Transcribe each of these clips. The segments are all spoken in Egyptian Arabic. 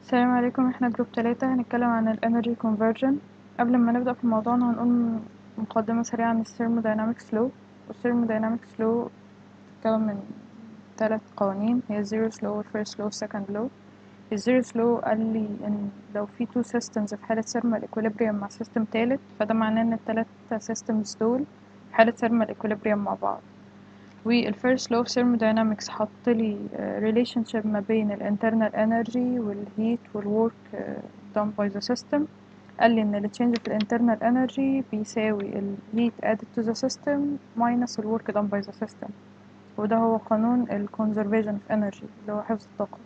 السلام عليكم احنا جروب تلاتة هنتكلم عن ال Energy Conversion قبل ما نبدأ في موضوعنا هنقول مقدمة سريعة عن ال Thermodynamics Law وال Thermodynamics Law بتتكون من تلات قوانين هي Zero's Law وال First Law وال Second Law ال Zero's Law قال لي ان لو في two systems في حالة thermal equilibrium مع system تالت فده معناه ان التلاتة systems دول في حالة thermal equilibrium مع بعض وال First Law of Thermodynamics حطلي relationship ما بين ال internal energy وال heat وال work done by the system قال لي ان ال change في ال internal energy بيساوي ال heat added to the system minus ال work done by the system وده هو قانون ال conservation of energy اللي هو حفظ الطاقة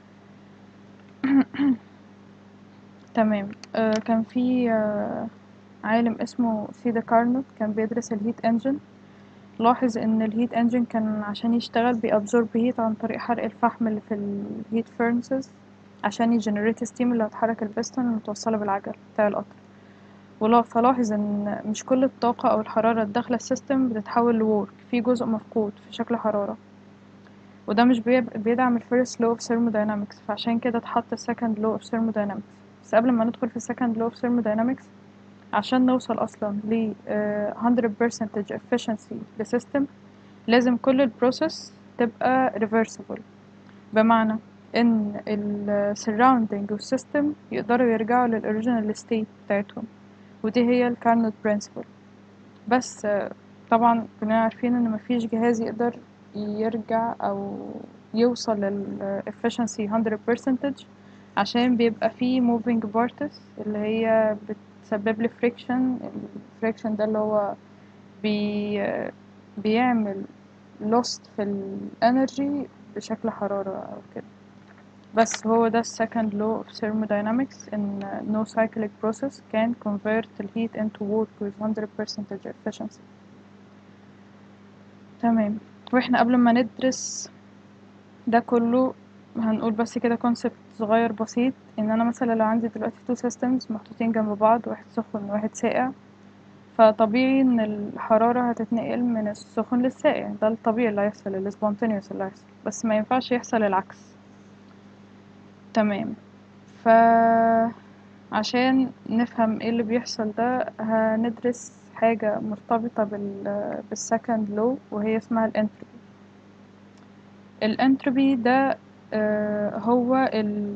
تمام آه كان في آه عالم اسمه سيدا كارنوت كان بيدرس الهيت انجن لاحظ ان الهيت انجن كان عشان يشتغل بيابزورب هيت عن طريق حرق الفحم اللي في الهيت فيرنسز عشان يجنريت ستيم اللي هتحرك البستون المتوصلة بالعجل بتاع القطر ولا فلاحظ ان مش كل الطاقة او الحرارة الداخلة السيستم بتتحول لورك في جزء مفقود في شكل حرارة وده مش بيدعم الفيرست لو اوف ثيرموداينامكس فعشان كده اتحط السكند لو اوف ثيرموداينامكس بس قبل ما ندخل في السكند لو اوف ثيرموداينامكس عشان نوصل اصلا ل uh, 100% efficiency لسيستم لازم كل البروسيس تبقى reversible بمعنى ان ال surrounding والسيستم يقدروا يرجعوا للأوريجينال state بتاعتهم ودي هي ال Carnot principle بس uh, طبعا كلنا عارفين ان مفيش جهاز يقدر يرجع او يوصل لل efficiency 100% عشان بيبقى فيه moving parts اللي هي بت تسبب لي فريكشن الفريكشن ده اللي هو بي بيعمل lost في الانرجي بشكل حرارة او كده بس هو ده second law of thermodynamics in no cyclic process can convert the heat into work with 100% efficiency تمام واحنا قبل ما ندرس ده كله هنقول بس كده كونسبت صغير بسيط ان انا مثلا لو عندي دلوقتي تو سيستمز محطوطين جنب بعض واحد سخن وواحد ساقع فطبيعي ان الحرارة هتتنقل من السخن للساقع ده الطبيعي اللي هيحصل السبونتينيوس اللي هيحصل بس ما ينفعش يحصل العكس تمام ف عشان نفهم ايه اللي بيحصل ده هندرس حاجة مرتبطة بال بالسكند لو وهي اسمها الانتروبي الانتروبي ده آه هو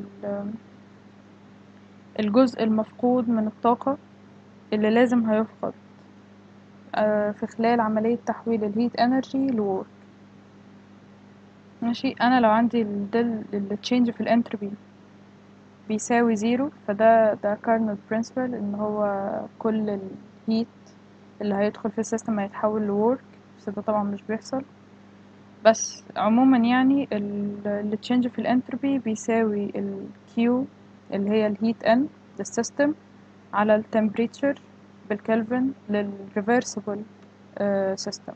الجزء المفقود من الطاقة اللي لازم هيفقد آه في خلال عملية تحويل الهيت انرجي لورك ماشي انا لو عندي الدل التشينج في الانتروبي بيساوي زيرو فده ده كارنوت برنسبل ان هو كل الهيت اللي هيدخل في السيستم هيتحول لورك بس ده طبعا مش بيحصل بس عموما يعني ال change في الانتروبي بيساوي ال Q اللي هي ال heat N للسيستم على ال temperature بالكلفن لل reversible uh, system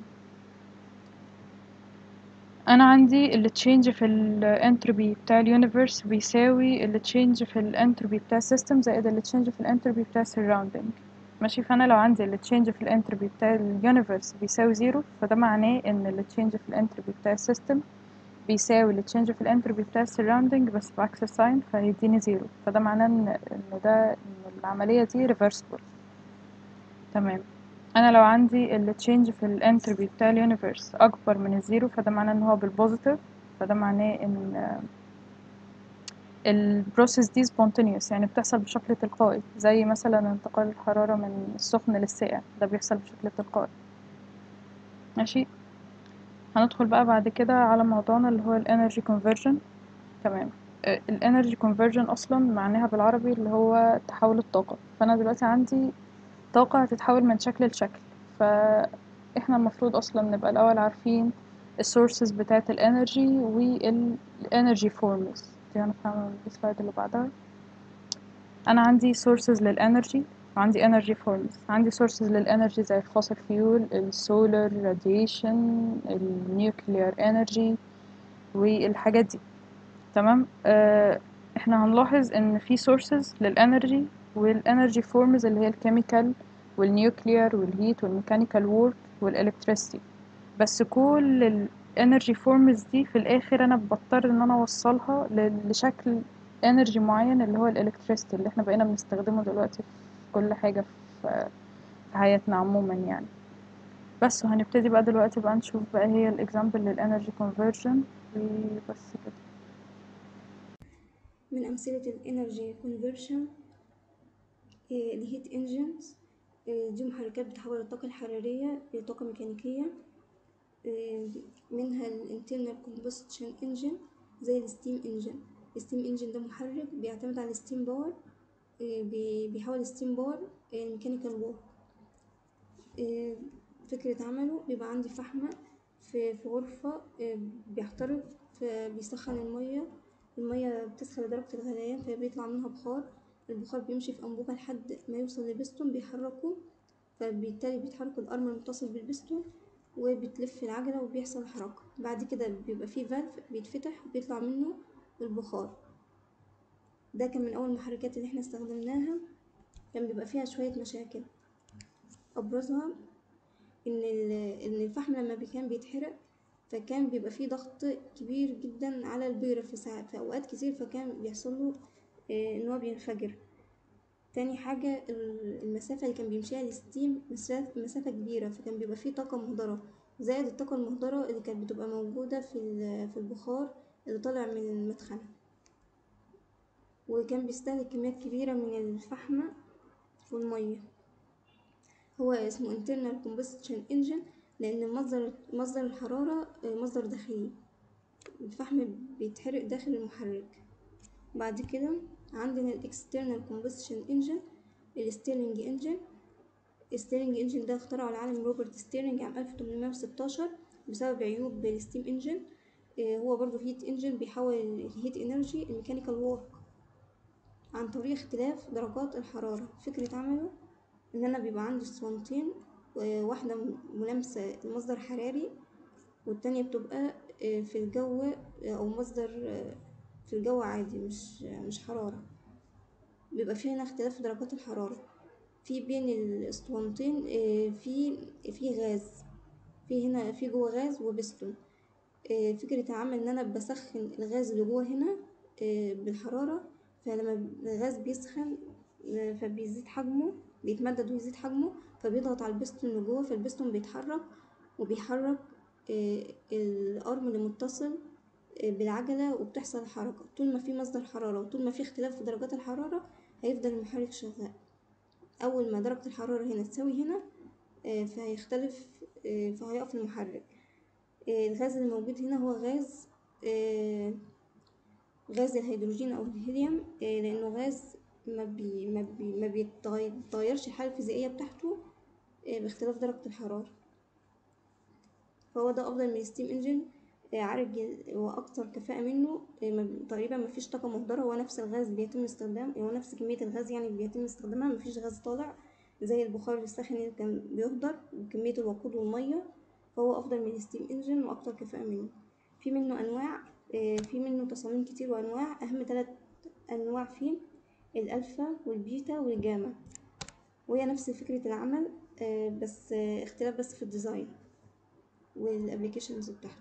انا عندي ال change في الانتروبي بتاع اليونيفرس بيساوي ال change في الانتروبي بتاع السيستم زائد ال change في الانتروبي بتاع surrounding ماشي فانا لو عندي ال change في الانتروبي بتاع اليونيفرس بيساوي زيرو فده معناه ان ال change في الانتروبي بتاع السيستم بيساوي ال change في الانتروبي بتاع السراوندينج بس بعكس الساين فهيديني زيرو فده معناه ان ان ده ان العمليه دي reversible تمام انا لو عندي ال change في الانتروبي بتاع اليونيفرس اكبر من الزيرو فده معناه ان هو بالبوزيتيف فده معناه ان البروسيس دي spontaneous يعني بتحصل بشكل تلقائي زي مثلا انتقال الحرارة من السخن للساقع ده بيحصل بشكل تلقائي ماشي هندخل بقى بعد كده على موضوعنا اللي هو الانرجي conversion تمام الانرجي conversion اصلا معناها بالعربي اللي هو تحول الطاقة فانا دلوقتي عندي طاقة هتتحول من شكل لشكل فاحنا المفروض اصلا نبقى الاول عارفين السورسز بتاعة الانرجي والانرجي فورمز دي هنفهم السلايد اللي بعدها انا عندي sources للانرجي وعندي energy forms عندي sources للانرجي زي الفوسل فيول السولار راديشن النيوكليار انرجي والحاجات دي تمام آه احنا هنلاحظ ان في sources للانرجي والانرجي فورمز اللي هي الكيميكال والنيوكليار والهيت والميكانيكال وورك والالكتريسيتي بس كل الانرجي فورمز دي في الاخر انا بضطر ان انا اوصلها لشكل انرجي معين اللي هو الالكتريستي اللي احنا بقينا بنستخدمه دلوقتي في كل حاجة في في حياتنا عموما يعني بس وهنبتدي بقى دلوقتي بقى نشوف بقى هي الاكزامبل للانرجي كونفرجن وبس كده من أمثلة الانرجي كونفرشن الهيت انجنز دي محركات بتحول الطاقة الحرارية لطاقة ميكانيكية آه، منها الانترنال كومبوستشن انجن زي الستيم انجن الستيم انجن ده محرك بيعتمد على الستيم باور آه، بي- بيحول الستيم باور ميكانيكال وورك فكرة عمله بيبقى عندي فحمة في في غرفة آه، بيحترق فبيسخن المية المية بتسخن لدرجة الغليان فبيطلع منها بخار البخار بيمشي في أنبوبة لحد ما يوصل لبستون بيحركه فبالتالي بيتحرك الأرم المتصل بالبستون وبتلف العجلة وبيحصل حركة بعد كده بيبقى فيه فالف بيتفتح وبيطلع منه البخار ده كان من أول المحركات اللي احنا استخدمناها كان بيبقى فيها شوية مشاكل أبرزها إن ال- إن الفحم لما بي- كان بيتحرق فكان بيبقى فيه ضغط كبير جدا على البيرة في ساعات في أوقات كتير فكان بيحصل له آه، إن هو بينفجر تاني حاجة ال- المسافة اللي كان بيمشيها الستيم مسافة مسافة كبيرة فكان بيبقى فيه طاقة مهدرة زائد الطاقة المهدرة اللي كانت بتبقى موجودة في ال- في البخار اللي طالع من المدخنة وكان بيستهلك كميات كبيرة من الفحمة والمية هو اسمه internal combustion engine لأن مصدر مصدر الحرارة آه، مصدر داخلي الفحم بيتحرق داخل المحرك بعد كده عندنا ال external combustion engine الستيرلينج انجن الستيرلينج انجن ده اخترعه العالم روبرت ستيرلينج عام 1816 بسبب عيوب الستيم انجن آه، هو برضو هيت انجن بيحول الهيت انرجي الميكانيكال وورك عن طريق اختلاف درجات الحرارة فكرة عمله ان انا بيبقى عندي اسطوانتين آه، واحدة م- ملامسة لمصدر حراري والتانية بتبقى آه، في الجو آه، او مصدر آه، في الجو عادي مش مش حرارة بيبقى في هنا اختلاف في درجات الحرارة في بين الاسطوانتين آه، في في غاز في هنا في جوه غاز وبستون آه، فكرة العمل ان انا بسخن الغاز اللي جوه هنا آه، بالحرارة فلما الغاز بيسخن آه، فبيزيد حجمه بيتمدد ويزيد حجمه فبيضغط على البستون اللي جوه فالبستون بيتحرك وبيحرك آه، الارم اللي متصل آه، بالعجلة وبتحصل حركة طول ما في مصدر حرارة وطول ما في اختلاف في درجات الحرارة هيفضل المحرك شغال أول ما درجة الحرارة هنا تساوي هنا آه، فهيختلف آه، فهيقف المحرك آه، الغاز اللي موجود هنا هو غاز آه، غاز الهيدروجين أو الهيليوم آه، لأنه غاز ما بي ما بي ما بيتغي- بيتغيرش الحالة الفيزيائية بتاعته آه، باختلاف درجة الحرارة فهو ده أفضل من الستيم انجن آه، عارف وأكتر كفاءة منه آه، ما- تقريبا مفيش طاقة مهدرة هو نفس الغاز بيتم استخدام هو نفس كمية الغاز يعني بيتم استخدامها مفيش غاز طالع زي البخار الساخن اللي كان بيهدر وكمية الوقود والمية فهو أفضل من الستيم انجن وأكتر كفاءة منه في منه أنواع آه، في منه تصاميم كتير وأنواع أهم ثلاث أنواع فيه الألفا والبيتا والجاما وهي نفس فكرة العمل آه، بس آه، اختلاف بس في الديزاين والابليكيشنز بتاعته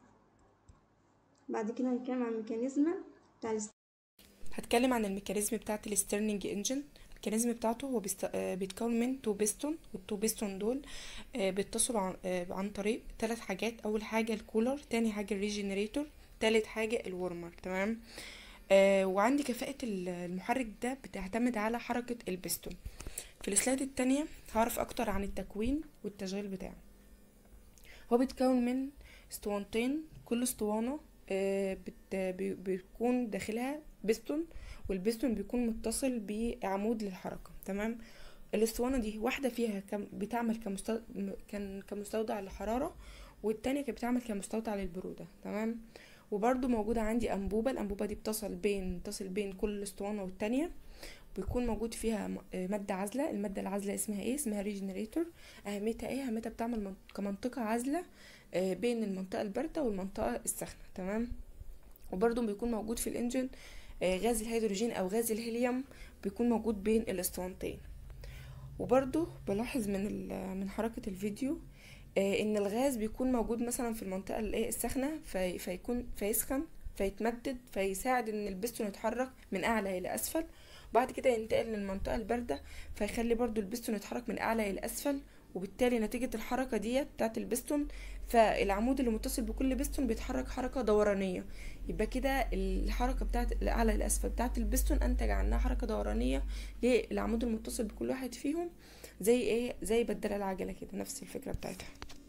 بعد كده هنتكلم عن الميكانيزم بتاع الاست- هتكلم عن الميكانيزم بتاعت الستيرنينج انجن الميكانيزم بتاعته هو بيست... آه، بيتكون من تو بيستون والتو بيستون دول آه، بيتصلوا عن... آه، عن طريق ثلاث حاجات اول حاجه الكولر تاني حاجه الريجنريتور تالت حاجه الورمر تمام آه وعندي كفاءة ال- المحرك ده بتعتمد على حركة البستون في السلايد التانية هعرف أكتر عن التكوين والتشغيل بتاعه هو بيتكون من اسطوانتين كل اسطوانة آه، بت- بي- بيكون داخلها بستون والبستون بيكون متصل بعمود للحركة تمام الاسطوانة دي واحدة فيها كم بتعمل كمستو... كان كمستودع للحرارة والتانية كانت بتعمل كمستودع للبرودة تمام وبرضو موجودة عندي أنبوبة الأنبوبة دي بتصل بين تصل بين كل اسطوانة والتانية بيكون موجود فيها م- آه، مادة عازلة المادة العازلة اسمها ايه اسمها ريجنريتور أهميتها ايه أهميتها بتعمل من- كمنطقة عازلة آه، بين المنطقة الباردة والمنطقة الساخنة تمام وبرضه بيكون موجود في الانجن آه، غاز الهيدروجين او غاز الهيليوم بيكون موجود بين الاسطوانتين وبرضه بلاحظ من ال- من حركة الفيديو آه، ان الغاز بيكون موجود مثلا في المنطقة اللي هي الساخنة في فيكون فيسخن فيتمدد فيساعد ان البستون يتحرك من اعلى الى اسفل وبعد كده ينتقل للمنطقة الباردة فيخلي برضو البستون يتحرك من اعلى الى اسفل وبالتالي نتيجة الحركة ديت بتاعت البستون فالعمود اللي متصل بكل بستون بيتحرك حركة دورانية يبقى كده الحركة بتاعت الأعلى للأسفل بتاعت البستون أنتج عنها حركة دورانية للعمود المتصل بكل واحد فيهم زي ايه زي بدل العجلة كده نفس الفكرة بتاعتها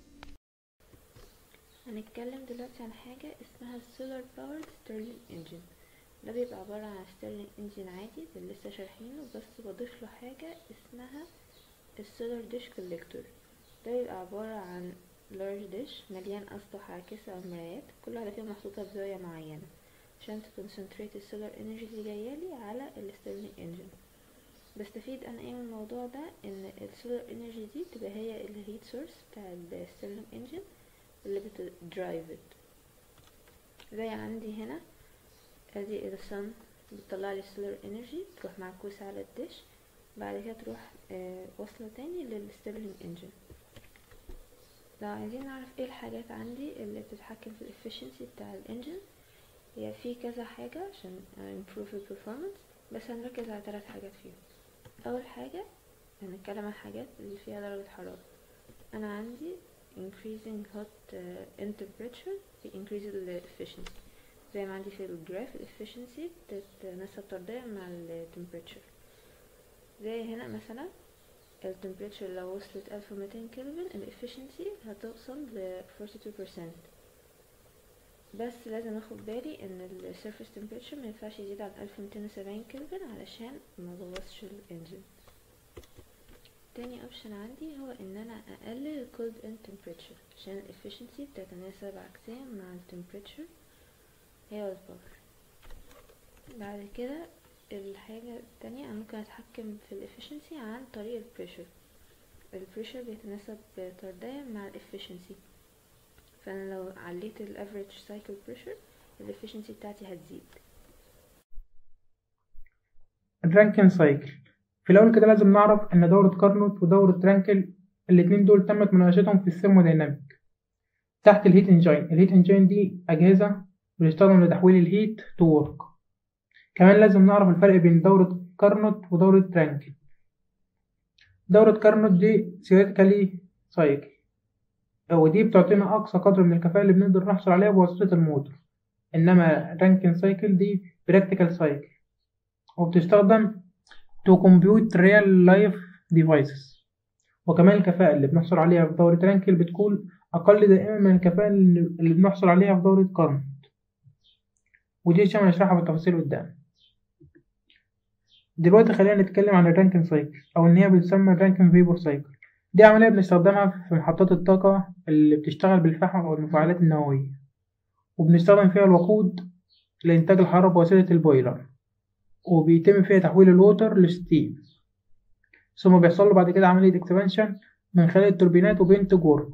هنتكلم دلوقتي عن حاجة اسمها السولار باورد ستيرلينج انجن ده بيبقى عبارة عن ستيرلينج انجن عادي اللي لسه شارحينه بس بضيف له حاجة اسمها السولار ديش كوليكتور ده بيبقى عبارة عن لارج ديش مليان أسطح عاكسة أو مرايات كل واحدة فيهم محطوطة بزاوية معينة عشان تكونسنتريت السولار انرجي اللي جايالي على الستيرلينج انجن بستفيد انا ايه من الموضوع ده ان السولار انرجي دي تبقى هي الهيت سورس بتاع الستيرلينج انجن اللي بتدرايف زي عندي هنا ادي الصن بتطلع لي السولار انرجي تروح معكوسة على الدش بعد كده تروح آه واصلة تاني للستيرلينج انجن لو عايزين نعرف ايه الحاجات عندي اللي بتتحكم في الافشنسي بتاع الانجن هي في كذا حاجة عشان improve the performance بس هنركز على ثلاث حاجات فيهم اول حاجة هنتكلم عن الحاجات اللي فيها درجة حرارة انا عندي increasing hot uh, in temperature increase the efficiency زي ما عندي في الجراف الافشنسي بتتناسب طرديا مع ال temperature زي هنا مثلا ال temperature لو وصلت 1200 كلفن ال efficiency هتوصل ل 42% بس لازم اخد بالي ان ال surface temperature مينفعش يزيد عن 1270 كلفن علشان ما بوظش الانجن تاني اوبشن عندي هو ان انا اقلل ال cold end temperature عشان ال efficiency بتتناسب عكسيا مع ال temperature هي والباور بعد كده الحاجة التانية انا ممكن اتحكم في ال efficiency عن طريق ال pressure ال pressure بيتناسب طرديا مع ال efficiency فانا لو عليت ال average cycle pressure ال efficiency بتاعتي هتزيد الرانكن سايكل في الأول كده لازم نعرف إن دورة كارنوت ودورة رانكل الاتنين دول تمت مناقشتهم في الثيرمودايناميك تحت الهيت انجين الهيت انجين دي أجهزة بتستخدم لتحويل الهيت تو ورك كمان لازم نعرف الفرق بين دورة كارنوت ودورة رانكل دورة كارنوت دي theoretically سايكل ودي بتعطينا أقصى قدر من الكفاءة اللي بنقدر نحصل عليها بواسطة الموتور إنما رانكن سايكل دي براكتيكال سايكل وبتستخدم to compute real life devices وكمان الكفاءة اللي بنحصل عليها في دورة رانكل بتكون أقل دائما من الكفاءة اللي بنحصل عليها في دورة كارنت ودي عشان هنشرحها بالتفاصيل قدام دلوقتي خلينا نتكلم عن الرانكن سايكل أو إن هي بتسمى الرانكن فيبور سايكل دي عملية بنستخدمها في محطات الطاقة اللي بتشتغل بالفحم أو المفاعلات النووية وبنستخدم فيها الوقود لإنتاج الحرارة بواسطة البويلر وبيتم فيها تحويل الووتر لستيم ثم بيحصل له بعد كده عملية اكسبانشن من خلال التوربينات وبينتج ورك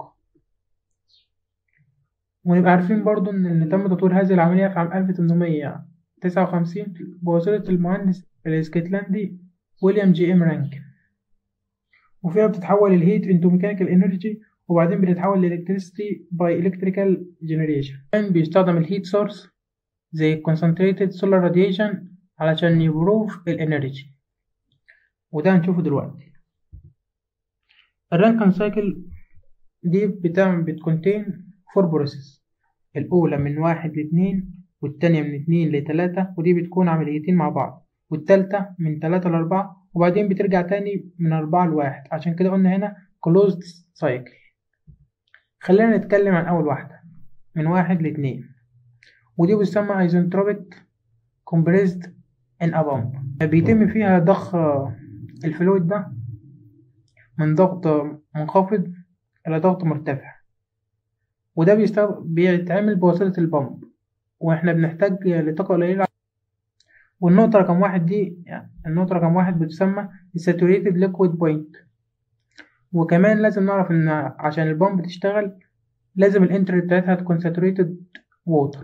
ونبقى عارفين برضو إن اللي تم تطوير هذه العملية في عام 1859 بواسطة المهندس الاسكتلندي ويليام جي ام رانكن وفيها بتتحول الهيت انتو ميكانيكال انرجي وبعدين بتتحول لإلكتريسيتي باي إلكتريكال جنريشن كان بيستخدم الهيت سورس زي concentrated solar radiation علشان يبروف الانرجي وده هنشوفه دلوقتي الرانكن سايكل دي بتعمل بتكونتين فور بروسيس الأولى من واحد لاتنين والتانية من اتنين لتلاتة ودي بتكون عمليتين مع بعض والتالتة من تلاتة لأربعة وبعدين بترجع تاني من أربعة لواحد عشان كده قلنا هنا closed cycle خلينا نتكلم عن أول واحدة من واحد لاتنين ودي بتسمى ايزنتروبيك compressed in a pump بيتم فيها ضخ الفلويد ده من ضغط منخفض إلى ضغط مرتفع وده بيستخدم بيتعمل بواسطة البمب واحنا بنحتاج لطاقة قليلة والنقطة رقم واحد دي يعني النقطة رقم واحد بتسمى saturated liquid point وكمان لازم نعرف ان عشان البمب تشتغل لازم الانتر بتاعتها تكون saturated water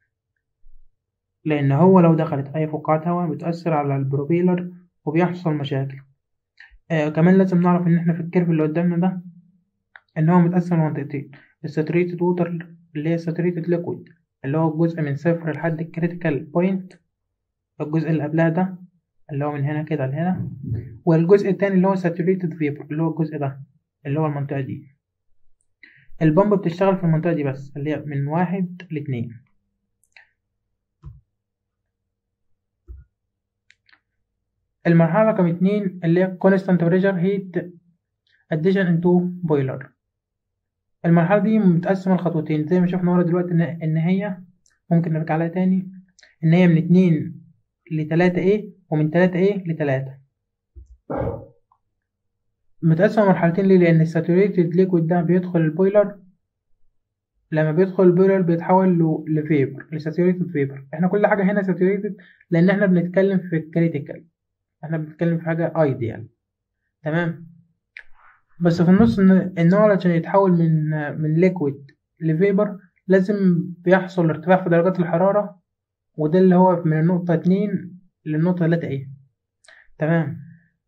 لان هو لو دخلت اي فقاعات هواء بتأثر على البروبيلر وبيحصل مشاكل آه كمان لازم نعرف ان احنا في الكيرف اللي قدامنا ده ان هو متقسم لمنطقتين الساتوريتد ووتر اللي هي saturated liquid اللي هو الجزء من صفر لحد الكريتيكال بوينت الجزء اللي قبلها ده اللي هو من هنا كده لهنا والجزء التاني اللي هو saturated vapor اللي هو الجزء ده اللي هو المنطقة دي البامب بتشتغل في المنطقة دي بس اللي هي من واحد لاتنين المرحلة رقم اتنين اللي هي constant pressure heat addition into boiler المرحلة دي متقسمة لخطوتين زي ما شفنا ورا دلوقتي إن إن هي ممكن نرجع لها تاني إن هي من اتنين لتلاتة إيه ومن تلاتة إيه لتلاتة متقسمة مرحلتين ليه لأن الساتوريتد ليكويد ده بيدخل البويلر لما بيدخل البويلر بيتحول له لفيبر لساتوريتد فيبر احنا كل حاجة هنا ساتوريتد لأن احنا بنتكلم في الكريتيكال احنا بنتكلم في حاجة ايديال تمام بس في النص ان ان هو عشان يتحول من من ليكويد لفيبر لازم بيحصل ارتفاع في درجات الحرارة وده اللي هو من النقطة اتنين للنقطة تلاتة ايه تمام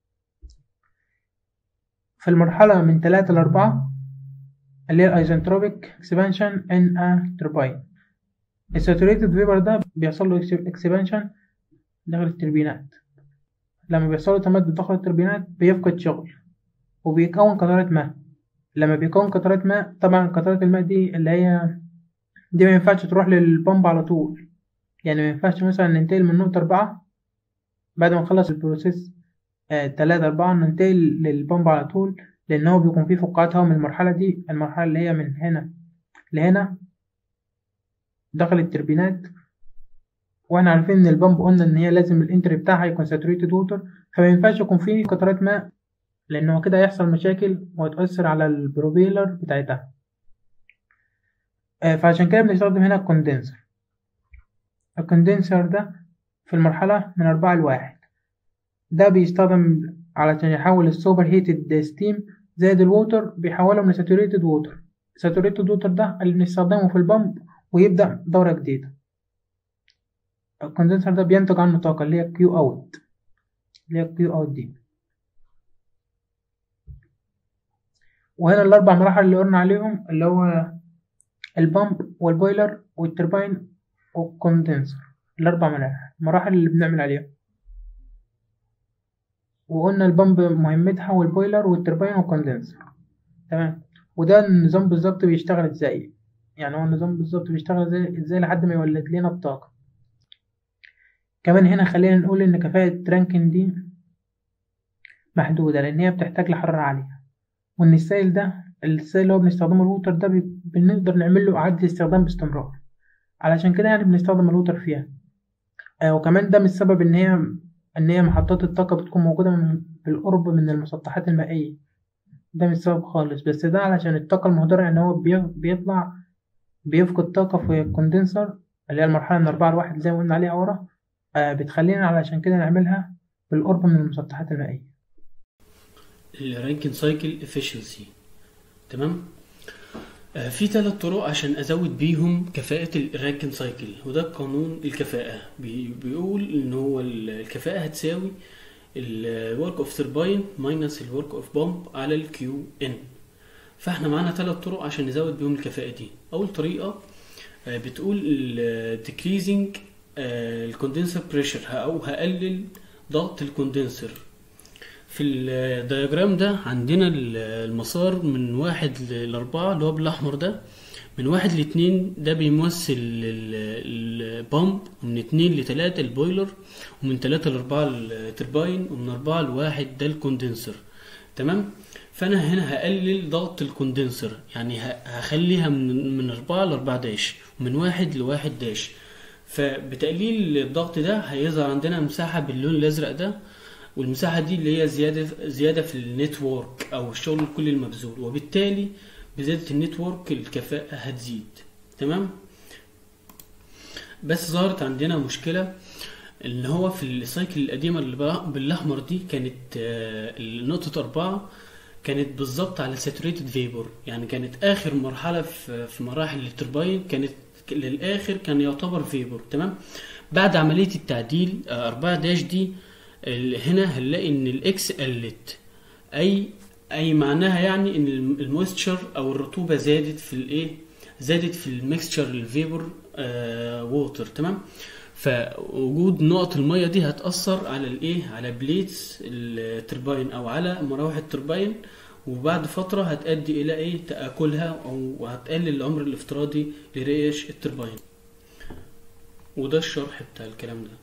في المرحلة من تلاتة لأربعة اللي هي الايزنتروبيك اكسبانشن ان ا تربين الساتوريتد فيبر ده بيحصل له اكسبانشن داخل التربينات لما بيحصل له تمدد داخل التربينات بيفقد شغل وبيكون قطرات ماء لما بيكون قطرات ماء طبعا قطرات الماء دي اللي هي دي ما ينفعش تروح للبمب على طول يعني ما ينفعش مثلا ننتقل من نقطة أربعة بعد ما نخلص البروسيس آه تلاتة أربعة ننتقل للبمب على طول لأن هو بيكون فيه فقاعات هواء من المرحلة دي المرحلة اللي هي من هنا لهنا داخل التربينات واحنا عارفين ان البامب قلنا ان هي لازم الانتري بتاعها يكون ساتوريتد ووتر فما ينفعش يكون فيه قطرات ماء لانه كده هيحصل مشاكل وهتأثر على البروبيلر بتاعتها آه فعشان كده بنستخدم هنا الكوندنسر الكوندنسر ده في المرحلة من أربعة لواحد ده بيستخدم علشان يحول السوبر هيتد ستيم زائد الووتر بيحولهم لساتوريتد ووتر ساتوريتد ووتر ده اللي بنستخدمه في البامب ويبدأ دورة جديدة الكوندنسر ده بينتج عنه طاقة اللي هي كيو اوت اللي هي كيو اوت دي وهنا الأربع مراحل اللي قلنا عليهم اللي هو البامب والبويلر والتربين والكوندنسر الأربع مراحل المراحل اللي بنعمل عليهم وقلنا البامب مهمتها والبويلر والتربين والكوندنسر تمام وده النظام بالظبط بيشتغل ازاي يعني هو النظام بالظبط بيشتغل ازاي ازاي لحد ما يولد لنا الطاقة كمان هنا خلينا نقول ان كفاءة رانكن دي محدودة لان هي بتحتاج لحرارة عالية وان السائل ده السائل اللي هو بنستخدمه الووتر ده بنقدر نعمل له اعادة استخدام باستمرار علشان كده يعني بنستخدم الووتر فيها آه وكمان ده مش سبب ان هي ان هي محطات الطاقة بتكون موجودة من بالقرب من المسطحات المائية ده مش سبب خالص بس ده علشان الطاقة المهدرة يعني هو بيطلع بيفقد طاقة في الكوندنسر اللي هي المرحلة من أربعة لواحد زي ما قلنا عليها ورا آه بتخلينا علشان كده نعملها بالقرب من المسطحات المائية الرانكن سايكل افشنسي تمام آه في ثلاث طرق عشان ازود بيهم كفاءة الرانكن سايكل وده قانون الكفاءة بي بيقول ان هو الكفاءة هتساوي الورك اوف تربين ماينس الورك اوف بامب على الكيو ان فاحنا معانا ثلاث طرق عشان نزود بيهم الكفاءة دي اول طريقة آه بتقول decreasing الكوندنسر بريشر او هقلل ضغط الكوندنسر في الدياجرام ده عندنا المسار من واحد لأربعة اللي هو بالأحمر ده من واحد لاتنين ده بيمثل البامب ومن اتنين لتلاتة البويلر ومن تلاتة لأربعة الترباين ومن أربعة لواحد ده الكوندنسر تمام فأنا هنا هقلل ضغط الكوندنسر يعني هخليها من من أربعة لأربعة داش ومن واحد لواحد داش فبتقليل الضغط ده هيظهر عندنا مساحة باللون الأزرق ده والمساحة دي اللي هي زيادة زيادة في النتورك أو الشغل الكلي المبذول وبالتالي بزيادة النتورك الكفاءة هتزيد تمام بس ظهرت عندنا مشكلة ان هو في السايكل القديمة اللي بالاحمر دي كانت نقطة اربعة كانت بالظبط على ساتوريتد فيبور يعني كانت اخر مرحلة في مراحل التربين كانت للاخر كان يعتبر فيبور تمام بعد عملية التعديل أربعة داش دي هنا هنلاقي ان الاكس قلت اي اي معناها يعني ان المويستشر او الرطوبه زادت في الايه زادت في الميكستشر الفيبر ووتر تمام فوجود نقط الميه دي هتاثر على الايه على بليتس التربين او على مراوح التربين وبعد فتره هتؤدي الى ايه تاكلها او هتقلل العمر الافتراضي لريش التربين وده الشرح بتاع الكلام ده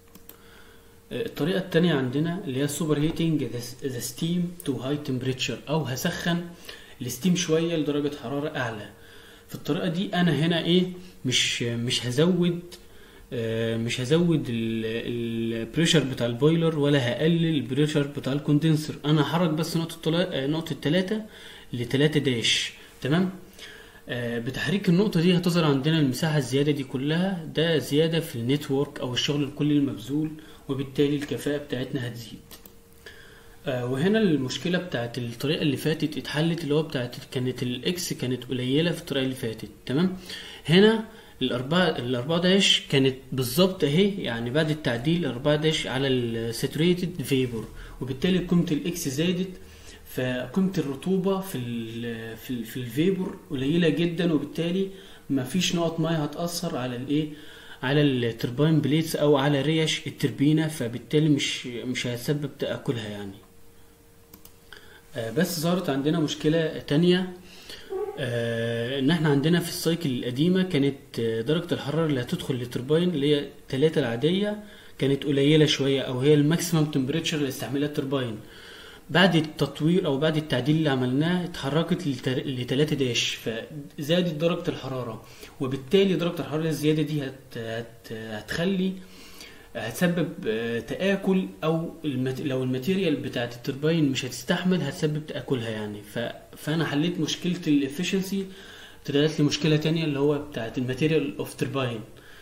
الطريقة التانية عندنا اللي هي السوبر هيتنج ذا ستيم تو هاي تمبريتشر او هسخن الستيم شوية لدرجة حرارة اعلى في الطريقة دي انا هنا ايه مش مش هزود آه، مش هزود البريشر بتاع البويلر ولا هقلل البريشر بتاع الكوندنسر انا هحرك بس نقطة طلا- آه، نقطة تلاتة لتلاتة داش تمام آه، بتحريك النقطة دي هتظهر عندنا المساحة الزيادة دي كلها ده زيادة في النتورك أو الشغل الكلي المبذول وبالتالي الكفاءة بتاعتنا هتزيد آه، وهنا المشكلة بتاعت الطريقة اللي فاتت اتحلت اللي هو بتاعت كانت الإكس كانت قليلة في الطريقة اللي فاتت تمام هنا الأربعة الأربعة داش كانت بالظبط أهي يعني بعد التعديل أربعة داش على الساتوريتد فيبور وبالتالي قيمة الإكس زادت فقيمة الرطوبة في ال في ال في الفيبور قليلة جدا وبالتالي مفيش نقط مية هتأثر على الإيه على التربين بليتس أو على ريش التربينة فبالتالي مش مش هيسبب تآكلها يعني آه، بس ظهرت عندنا مشكلة تانية آه، ان احنا عندنا في السايكل القديمة كانت آه، درجة الحرارة اللي هتدخل للتربين اللي هي تلاتة العادية كانت قليلة شوية او هي الماكسيمم تمبريتشر اللي استحملها التربين بعد التطوير او بعد التعديل اللي عملناه اتحركت لتر- لتلاتة داش فزادت درجة الحرارة وبالتالي درجة الحرارة الزيادة دي هت هت هتخلي هتسبب آه، تآكل او المت... لو الماتيريال بتاعت التربين مش هتستحمل هتسبب تآكلها يعني ف... فانا حليت مشكلة الافشنسي طلعت لي مشكلة تانية اللي هو بتاعت الماتيريال اوف تربين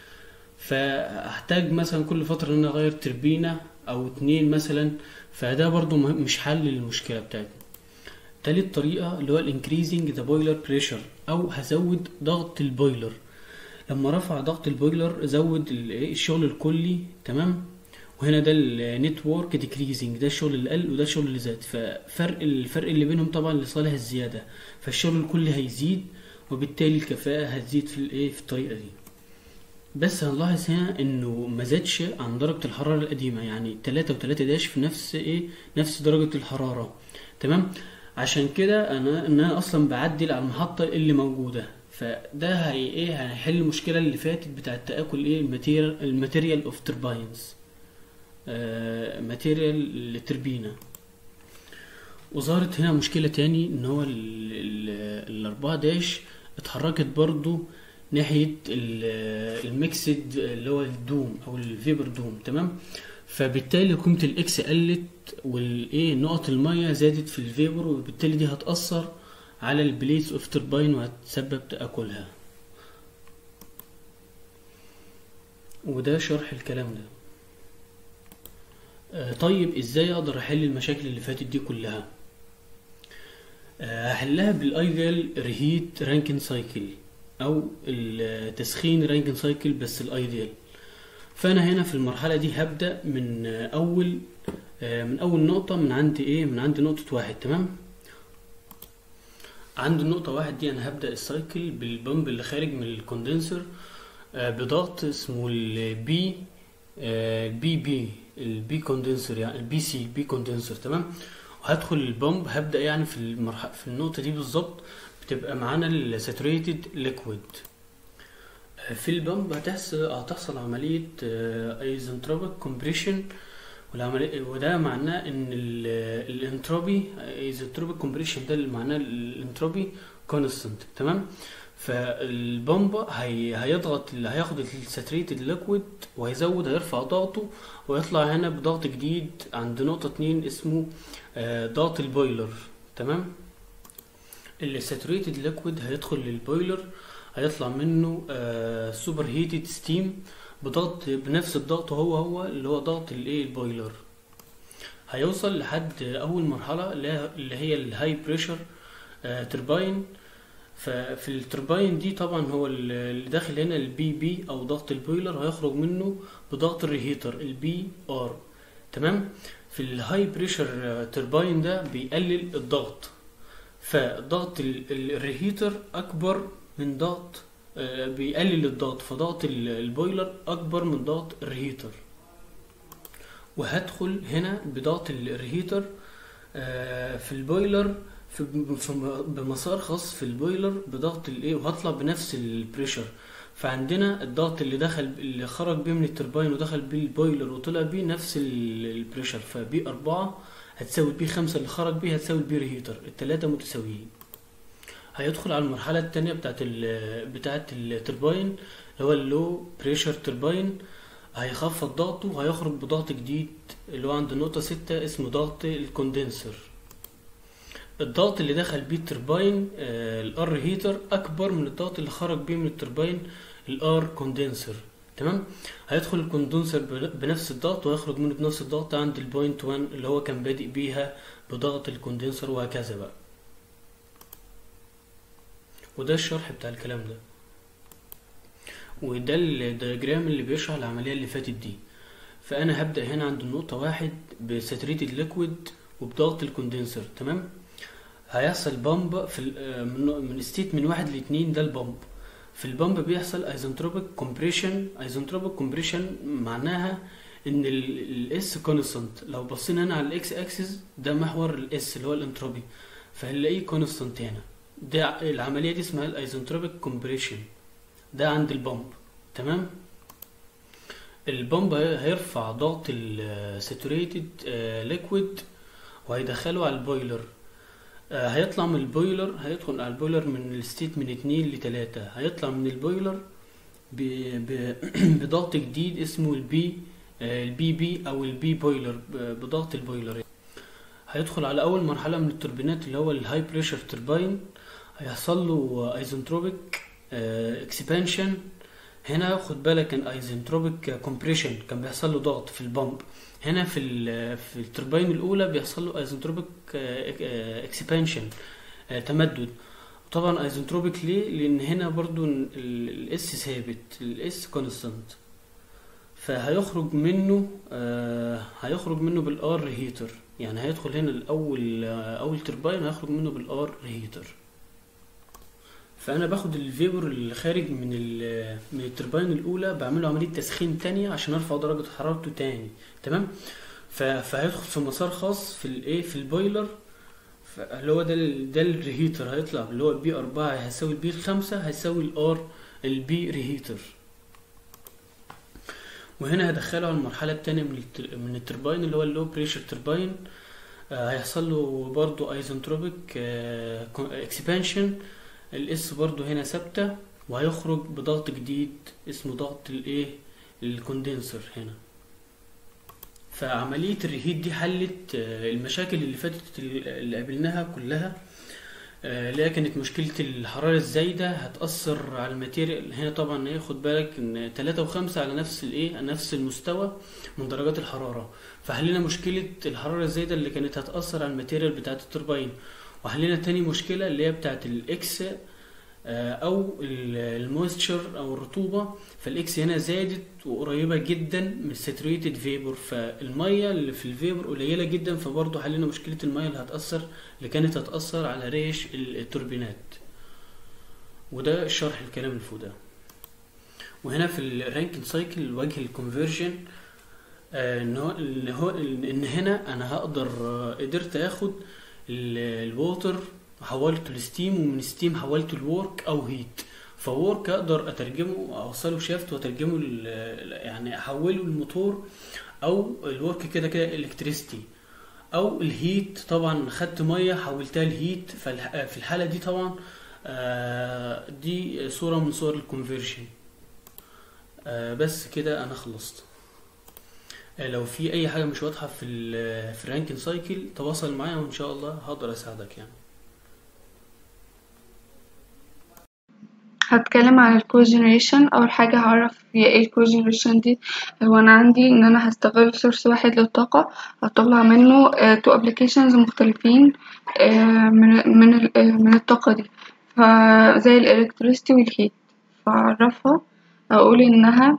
فاحتاج مثلا كل فترة ان انا اغير تربينة او اتنين مثلا فده برضو مهم مش حل للمشكلة بتاعتنا تالت طريقة اللي هو الانكريزنج ذا بويلر بريشر او هزود ضغط البويلر لما رفع ضغط البويلر زود ال- إيه الشغل الكلي تمام وهنا ده النتورك ديكريزنج ده الشغل اللي قل وده الشغل اللي زاد ففرق الفرق اللي بينهم طبعا لصالح الزيادة فالشغل الكلي هيزيد وبالتالي الكفاءة هتزيد في الايه في الطريقة دي بس هنلاحظ هنا انه ما زادش عن درجة الحرارة القديمة يعني تلاتة وتلاتة داش في نفس ايه نفس درجة الحرارة تمام عشان كده انا ان انا اصلا بعدل على المحطة اللي موجودة فده هي ايه هيحل المشكلة اللي فاتت بتاعة تآكل ايه الماتيريال الماتيريال اوف ترباينز ماتيريال التربينة وظهرت هنا مشكلة تاني ان هو ال- ال- الاربعة داش اتحركت برضو ناحية ال- الميكسد اللي هو الدوم او الفيبر دوم تمام فبالتالي قيمة الاكس قلت والايه نقط المية زادت في الفيبر وبالتالي دي هتأثر على البليتس اوف تربين وهتسبب تآكلها وده شرح الكلام ده آه، طيب ازاي اقدر احل المشاكل اللي فاتت دي كلها آه، هحلها بالايديال ريهيت رانكن سايكل او التسخين رانكن سايكل بس الايديال فانا هنا في المرحله دي هبدا من آه، اول آه، من اول نقطه من عند ايه من عند نقطه واحد تمام عند النقطة واحد دي أنا هبدأ السايكل بالبمب اللي خارج من الكوندنسر آه، بضغط اسمه البي البي بي البي كوندنسر يعني البي سي البي كوندنسر تمام وهدخل البمب هبدأ يعني في المرحلة في النقطة دي بالظبط بتبقى معانا الساتوريتد ليكويد في البمب هتحصل هتحصل عملية ايزنتروبيك كومبريشن والعملية وده معناه ان ال- الانتروبي ايزوتروبيك كومبريشن ده اللي معناه الانتروبي كونستنت تمام فالبمب هي هيضغط اللي هياخد الساتريتد ليكويد وهيزود هيرفع ضغطه ويطلع هنا بضغط جديد عند نقطة اتنين اسمه آه، ضغط البويلر تمام الساتوريتد ليكويد هيدخل للبويلر هيطلع منه سوبر هيتد ستيم بضغط بنفس الضغط هو هو اللي هو ضغط الايه البويلر هيوصل لحد اول مرحله اللي هي- اللي هي الهاي بريشر ترباين ففي الترباين دي طبعا هو ال- اللي داخل هنا البي بي او ضغط البويلر هيخرج منه بضغط الريهيتر البي ار تمام في الهاي بريشر ترباين ده بيقلل الضغط فضغط ال- ال- الريهيتر اكبر من ضغط آه، بيقلل الضغط فضغط ال- البويلر اكبر من ضغط الريهيتر وهدخل هنا بضغط ال- الريهيتر آه، في البويلر في في م- بمسار خاص في البويلر بضغط الايه وهطلع بنفس البريشر فعندنا الضغط اللي دخل اللي خرج بيه من الترباين ودخل بيه البويلر وطلع بيه نفس ال- البريشر فبي أربعة هتساوي بي خمسة اللي خرج بيه هتساوي بي ريهيتر التلاتة متساويين هيدخل على المرحلة التانية بتاعت ال بتاعت الترباين اللي هو اللو بريشر ترباين هيخفض ضغطه وهيخرج بضغط جديد اللي هو عند النقطة ستة اسمه ضغط الكوندنسر الضغط اللي دخل بيه الترباين الار هيتر اكبر من الضغط اللي خرج بيه من الترباين الار كوندنسر تمام هيدخل الكوندنسر بن- بنفس الضغط ويخرج منه بنفس الضغط عند البوينت 1 اللي هو كان بادئ بيها بضغط الكوندنسر وهكذا بقى وده الشرح بتاع الكلام ده وده الدياجرام اللي بيشرح العملية اللي فاتت دي فأنا هبدأ هنا عند النقطة واحد بساتوريتد ليكويد وبضغط الكوندنسر تمام هيحصل بامب في ال- آه، من من ستيت من واحد لاتنين ده البامب في البامب بيحصل ايزنتروبيك كومبريشن ايزنتروبيك كومبريشن معناها ان الاس كونستانت لو بصينا هنا على الاكس اكسس ده محور الاس اللي هو الانتروبي فهنلاقيه كونستانت هنا ده العمليه دي اسمها الايزنتروبيك كومبريشن ده عند البامب تمام البامب هي- هيرفع ضغط الساتوريتد ليكويد وهيدخله على البويلر آه، هيطلع من البويلر هيدخل على البويلر من الستيت من اتنين لتلاتة هيطلع من البويلر ب... ب... بضغط جديد اسمه البي آه، البي بي او البي بويلر ب- بضغط البويلر هيدخل على اول مرحلة من التوربينات اللي هو الهاي بريشر توربين هيحصل له ايزنتروبيك اكسبانشن هنا خد بالك كان ايزنتروبيك كومبريشن كان بيحصل له ضغط في البامب هنا في ال في التربين الاولى بيحصل له ايزنتروبيك اكسبانشن تمدد طبعا ايزنتروبيك ليه لان هنا برضو الاس ثابت الاس كونستانت فهيخرج منه آه، هيخرج منه بالار هيتر يعني هيدخل هنا الاول آه، اول تربين هيخرج منه بالار هيتر فانا باخد الفيبر اللي خارج من ال- من التربين الاولى بعمله عمليه تسخين تانية عشان ارفع درجه حرارته تاني تمام ف- فهيدخل في مسار خاص في الايه في البويلر ف- اللي هو ده ال- ده الريهيتر هيطلع اللي هو البي 4 هيساوي البي 5 هيساوي الار البي ريهيتر وهنا هدخله على المرحله التانية من التر... من التربين اللي هو اللو بريشر تربين آه، هيحصل له برضو ايزنتروبيك اكسبانشن الاس برضو هنا ثابته وهيخرج بضغط جديد اسمه ضغط الايه الكوندنسر هنا فعملية الريهيت دي حلت آه، المشاكل اللي فاتت اللي قابلناها كلها آه، اللي هي كانت مشكلة الحرارة الزايدة هتأثر على الماتيريال هنا طبعا ايه خد بالك ان تلاتة وخمسة على نفس الايه على نفس المستوى من درجات الحرارة فحلينا مشكلة الحرارة الزايدة اللي كانت هتأثر على الماتيريال بتاعة التوربين وحلينا تاني مشكلة اللي هي بتاعة الاكس آه، او المويستشر او الرطوبة فالاكس هنا زادت وقريبة جدا من الساتوريتد فيبر فالمية اللي في الفيبر قليلة جدا فبرضه حلينا مشكلة المية اللي هتأثر اللي كانت هتأثر على ريش ال- التوربينات وده الشرح الكلام اللي فوق ده وهنا في الرانكن سايكل وجه الكونفرجن آه، ان هو ان هو ان هنا انا هقدر آه، قدرت اخد الووتر حولته لستيم ومن ستيم حولته لورك او هيت فورك اقدر اترجمه اوصله شافت واترجمه ل- يعني احوله لموتور او الورك كده كده الكتريستي او الهيت طبعا خدت ميه حولتها لهيت فالح- في الحاله دي طبعا آه، دي صوره من صور الكونفرشن بس كده انا خلصت آه، لو في اي حاجه مش واضحه في ال في الرانكن سايكل تواصل معايا وان شاء الله هقدر اساعدك يعني هتكلم عن الكوجنريشن اول حاجه هعرف هي ايه الكوجنريشن دي هو انا عندي ان انا هستغل سورس واحد للطاقه هطلع منه تو ابلكيشنز مختلفين آه، من من ال- آه، من الطاقه دي فزي الالكتريستي والهيت فاعرفها اقول انها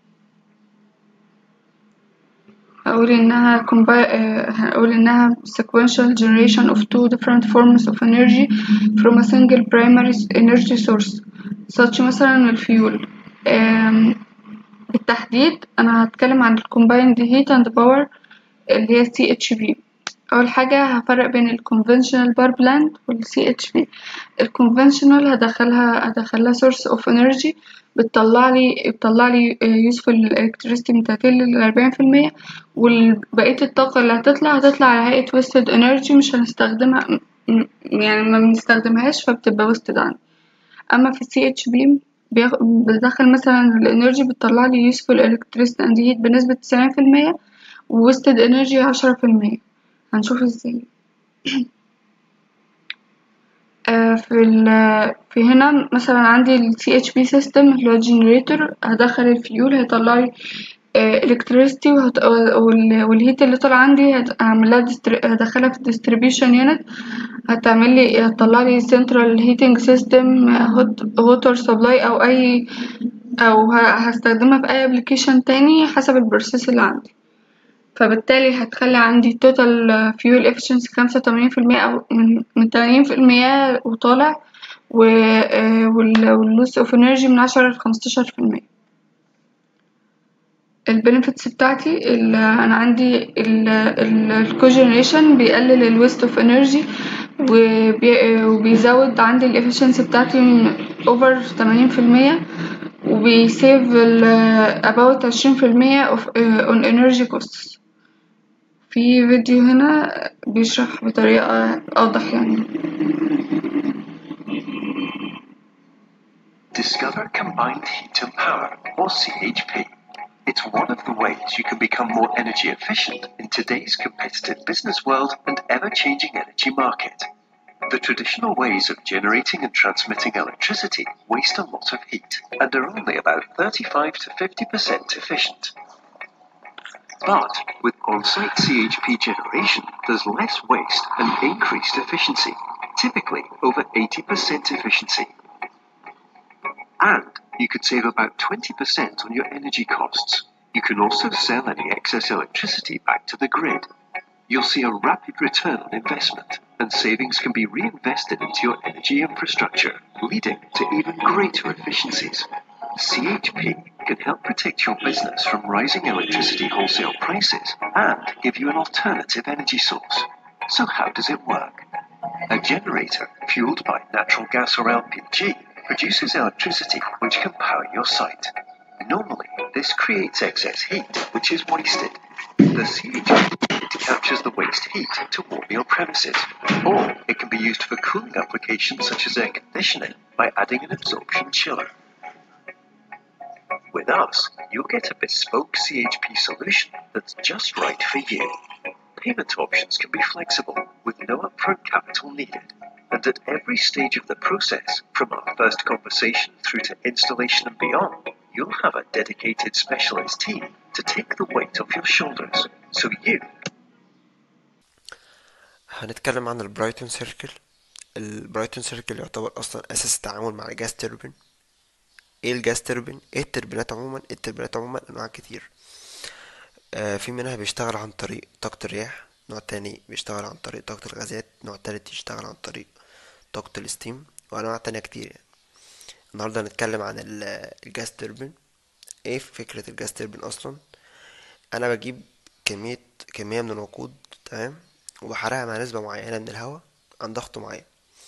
هقول إنها combi- آه، هقول إنها sequential generation of two different forms of energy from a single primary energy source such مثلا الفيول آم، بالتحديد أنا هتكلم عن ال combined heat and power اللي هي CHP أول حاجة هفرق بين ال conventional power plant وال CHP ال conventional هدخلها هدخلها source of energy بتطلع لي بتطلع لي useful electricity من تلاتين لأربعين في المية وبقية الطاقة اللي هتطلع هتطلع على هيئة wasted energy مش هنستخدمها م- يعني ما بنستخدمهاش فبتبقى wasted عندي أما في السي اتش بي بدخل مثلا الانرجي بتطلع لي useful electricity and heat بنسبة تسعين في المية و wasted energy عشرة في المية هنشوف ازاي آه، في ال في هنا مثلا عندي ال CHP system اللي هو generator هدخل الفيول هيطلع لي آه، electricity وهت... وال... والهيت اللي طالع عندي هت- هعملها ديستر... هدخلها في distribution unit هتعمل لي هتطلع لي central heating system hot water supply أو أي أو ه... هستخدمها في أي application تاني حسب البروسيس اللي عندي فبالتالي هتخلي عندي total fuel efficiency خمسة وتمانين في المية أو من من تمانين في المية وطالع و آه، وال وال loss of energy من عشرة لخمستاشر في المية البنفيتس بتاعتي ال- أنا عندي ال ال الكوجنريشن بيقلل ال waste of energy وبي وبيزود عندي ال efficiency بتاعتي من over تمانين في المية وبيسيف ال about عشرين في المية of on energy costs في فيديو هنا بيشرح بطريقة أوضح يعني Discover Combined Heat and Power, or CHP. It's one of the ways you can become more energy efficient in today's competitive business world and ever changing energy market. The traditional ways of generating and transmitting electricity waste a lot of heat and are only about 35 to 50% efficient. But with on-site CHP generation, there's less waste and increased efficiency, typically over 80% efficiency. And you could save about 20% on your energy costs. You can also sell any excess electricity back to the grid. You'll see a rapid return on investment, and savings can be reinvested into your energy infrastructure, leading to even greater efficiencies. CHP can help protect your business from rising electricity wholesale prices and give you an alternative energy source. So how does it work? A generator fueled by natural gas or LPG produces electricity which can power your site. Normally, this creates excess heat which is wasted. The CHP captures the waste heat to warm your premises, or it can be used for cooling applications such as air conditioning by adding an absorption chiller. With us, you'll get a bespoke CHP solution that's just right for you. Payment options can be flexible with no upfront capital needed. And at every stage of the process, from our first conversation through to installation and beyond, you'll have a dedicated specialist team to take the weight off your shoulders so you هنتكلم عن البرايتون سيركل البرايتون سيركل يعتبر اصلا اساس التعامل مع الجاز توربين ايه الجاز توربين ايه التربينات عموما التربينات عموما انواع كتير آه في منها بيشتغل عن طريق طاقة الرياح نوع تاني بيشتغل عن طريق طاقة الغازات نوع تالت يشتغل عن طريق طاقة الستيم وانواع تانية كتير يعني. النهاردة هنتكلم عن ال- الجاز توربين ايه فكرة الجاز توربين اصلا انا بجيب كمية كمية من الوقود تمام وبحرقها مع نسبة معينة من الهواء عن ضغط معين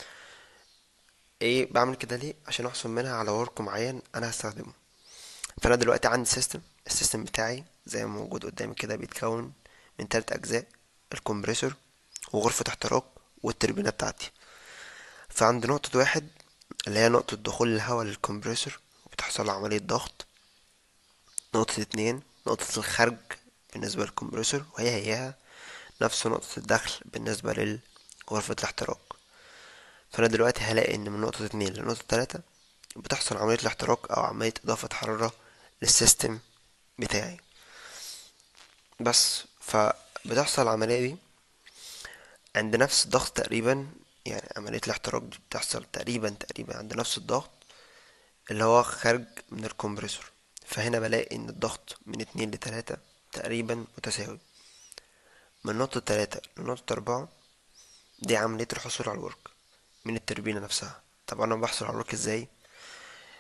ايه بعمل كده ليه عشان احصل منها على ورك معين انا هستخدمه فانا دلوقتي عندي سيستم السيستم بتاعي زي ما موجود قدامي كده بيتكون من تلات اجزاء الكمبريسور وغرفة احتراق والتربينة بتاعتي فعند نقطة واحد اللي هي نقطة دخول الهواء للكمبريسور وبتحصل عملية ضغط نقطة اتنين نقطة الخرج بالنسبة للكمبريسور وهي هيها نفس نقطة الدخل بالنسبة لغرفة الاحتراق فأنا دلوقتي هلاقي إن من نقطة اتنين لنقطة تلاتة بتحصل عملية الاحتراق أو عملية إضافة حرارة للسيستم بتاعي بس فبتحصل العملية دي عند نفس الضغط تقريبا يعني عملية الاحتراق دي بتحصل تقريبا تقريبا عند نفس الضغط اللي هو خارج من الكمبريسور فهنا بلاقي إن الضغط من اتنين لتلاتة تقريبا متساوي من نقطة تلاتة لنقطة أربعة دي عملية الحصول على الورك من التربينة نفسها طب أنا بحصل على الورك ازاي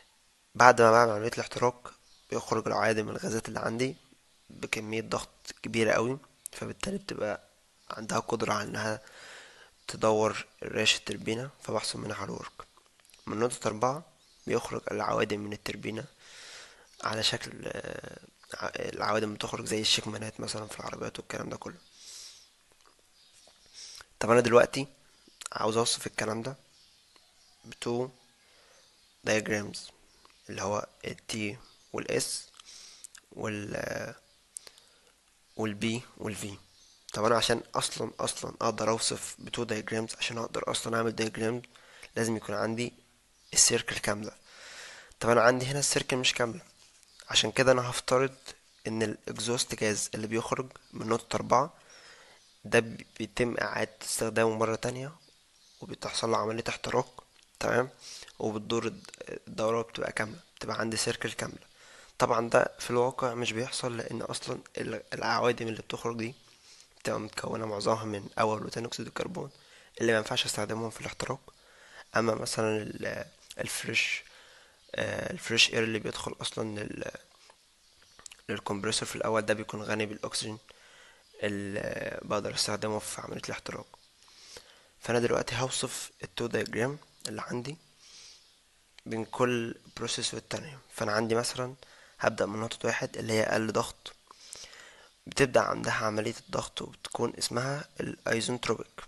بعد ما بعمل عملية الاحتراق بيخرج العوادم من الغازات اللي عندي بكمية ضغط كبيرة قوي فبالتالي بتبقى عندها قدرة على انها تدور ريش التربينة فبحصل منها على الورك من نقطة أربعة بيخرج العوادم من التربينة على شكل آه، ع- العوادم بتخرج زي الشكمانات مثلا في العربيات والكلام ده كله طب أنا دلوقتي عاوز أوصف الكلام ده بتو diagrams اللي هو ال T وال S وال وال B وال V طب انا عشان اصلا اصلا اقدر اوصف بتو diagrams عشان اقدر اصلا اعمل diagram لازم يكون عندي السيركل كاملة طب انا عندي هنا السيركل مش كاملة عشان كده انا هفترض ان الاكزوست جاز اللي بيخرج من نقطة اربعة ده بي- بيتم اعادة استخدامه مرة تانية وبتحصل له عملية احتراق تمام وبتدور الد- الدورة بتبقى كاملة بتبقى عندي سيركل كاملة طبعا ده في الواقع مش بيحصل لان اصلا ال- العوادم اللي بتخرج دي بتبقى متكونة معظمها من اول وتاني اكسيد الكربون اللي ما ينفعش استخدمهم في الاحتراق اما مثلا ال- الفريش آه، الفريش اير اللي بيدخل اصلا لل للكمبريسور في الاول ده بيكون غني بالاكسجين اللي بقدر استخدمه في عملية الاحتراق فانا دلوقتي هوصف التو دايجرام اللي عندي بين كل بروسيس والتانية فانا عندي مثلا هبدأ من نقطة واحد اللي هي اقل ضغط بتبدأ عندها عملية الضغط وبتكون اسمها الايزنتروبيك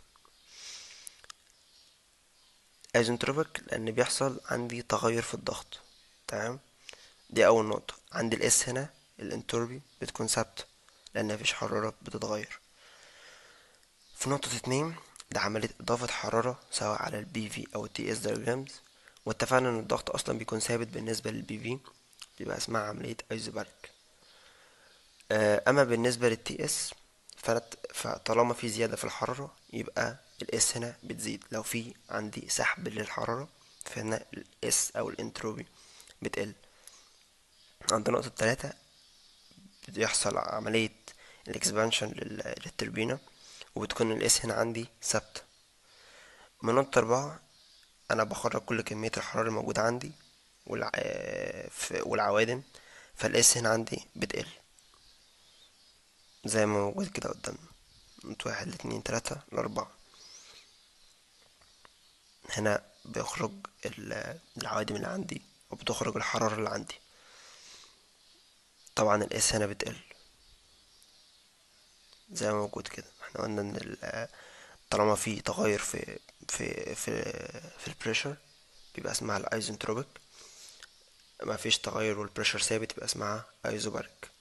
ايزنتروبيك لان بيحصل عندي تغير في الضغط تمام دي اول نقطة عندي الاس هنا الانتروبي بتكون ثابتة لان مفيش حرارة بتتغير في نقطة اتنين ده عملية إضافة حرارة سواء على البي في أو التي اس diagrams واتفقنا إن الضغط أصلا بيكون ثابت بالنسبة للبي في بيبقى اسمها عملية ايزوباريك أما بالنسبة للتي اس فطالما في زيادة في الحرارة يبقى الاس هنا بتزيد لو في عندي سحب للحرارة فهنا الاس أو الانتروبي بتقل عند نقطة تلاتة بيحصل عملية الاكسبانشن للتربينة وبتكون الاس هنا عندي ثابتة من نقطة أربعة أنا بخرج كل كمية الحرارة الموجودة عندي والع... آه، ف- والعوادم فالاس هنا عندي بتقل زي ما موجود كده قدامنا نقطة واحد لاتنين تلاتة لأربعة هنا بيخرج ال- العوادم اللي عندي وبتخرج الحرارة اللي عندي طبعا الاس هنا بتقل زي ما موجود كده احنا قلنا ان ال- طالما في تغير في في في في البريشر بيبقى اسمها الايزنتروبيك ما فيش تغير والبريشر ثابت يبقى اسمها ايزوباريك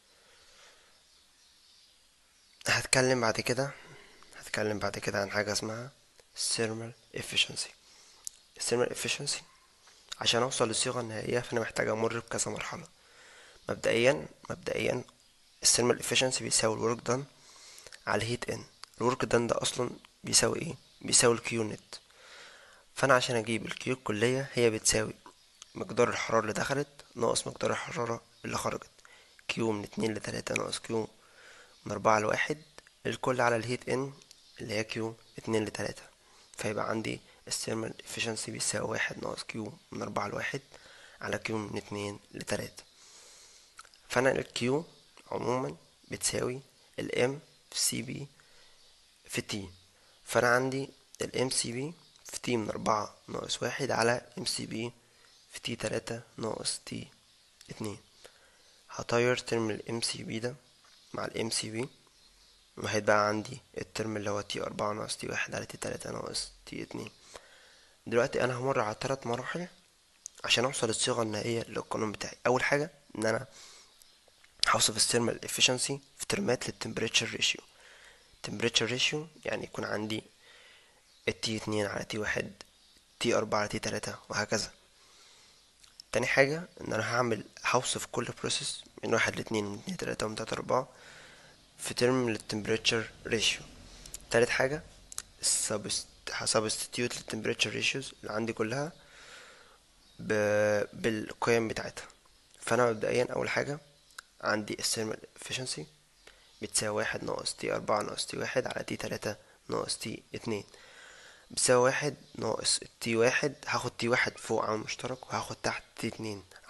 هتكلم بعد كده هتكلم بعد كده عن حاجة اسمها thermal efficiency thermal efficiency عشان اوصل للصيغة النهائية فانا محتاج امر بكذا مرحلة مبدئيا مبدئيا الثيرمال efficiency بيساوي الورك دان على الهيت ان الورك دان ده اصلا بيساوي ايه بيساوي الكيو نت فانا عشان اجيب الكيو الكلية هي بتساوي مقدار الحرارة اللي دخلت ناقص مقدار الحرارة اللي خرجت كيو من اتنين لتلاتة ناقص كيو من أربعة لواحد الكل على الهيت ان اللي هي كيو اتنين لتلاتة فيبقى عندي الثيرمال efficiency بيساوي واحد ناقص كيو من أربعة لواحد على كيو من اتنين لتلاتة فأنا الكيو عموما بتساوي الام في سي بي في تي فأنا عندي الام سي بي في تي من أربعة ناقص واحد على ام سي بي في تي تلاتة ناقص تي اتنين هطير ترم الام سي بي ده مع الام سي بي وهيتبقى عندي الترم اللي هو تي أربعة ناقص تي واحد على تي تلاتة ناقص تي اتنين دلوقتي أنا همر على تلات مراحل عشان أوصل للصيغة النهائية للقانون بتاعي أول حاجة إن أنا هوصف الثيرمال efficiency في ترمات للتمبريتشر ريشيو temperature ريشيو يعني يكون عندي التي اتنين على تي واحد تي أربعة على تي تلاتة وهكذا تاني حاجة إن أنا هعمل هوصف كل بروسيس من واحد لاتنين من اتنين لتلاتة ومن تلاتة لأربعة في ترم للتمبريتشر ريشيو تالت حاجة هسبستيوت للتمبريتشر ريشيوز اللي عندي كلها ب... بالقيم بتاعتها فأنا مبدئيا أول حاجة عندي الثيرمال efficiency بتساوي واحد ناقص تي أربعة ناقص تي واحد على تي تلاتة ناقص تي اتنين بتساوي واحد ناقص تي واحد هاخد تي واحد فوق عامل مشترك وهاخد تحت تي اتنين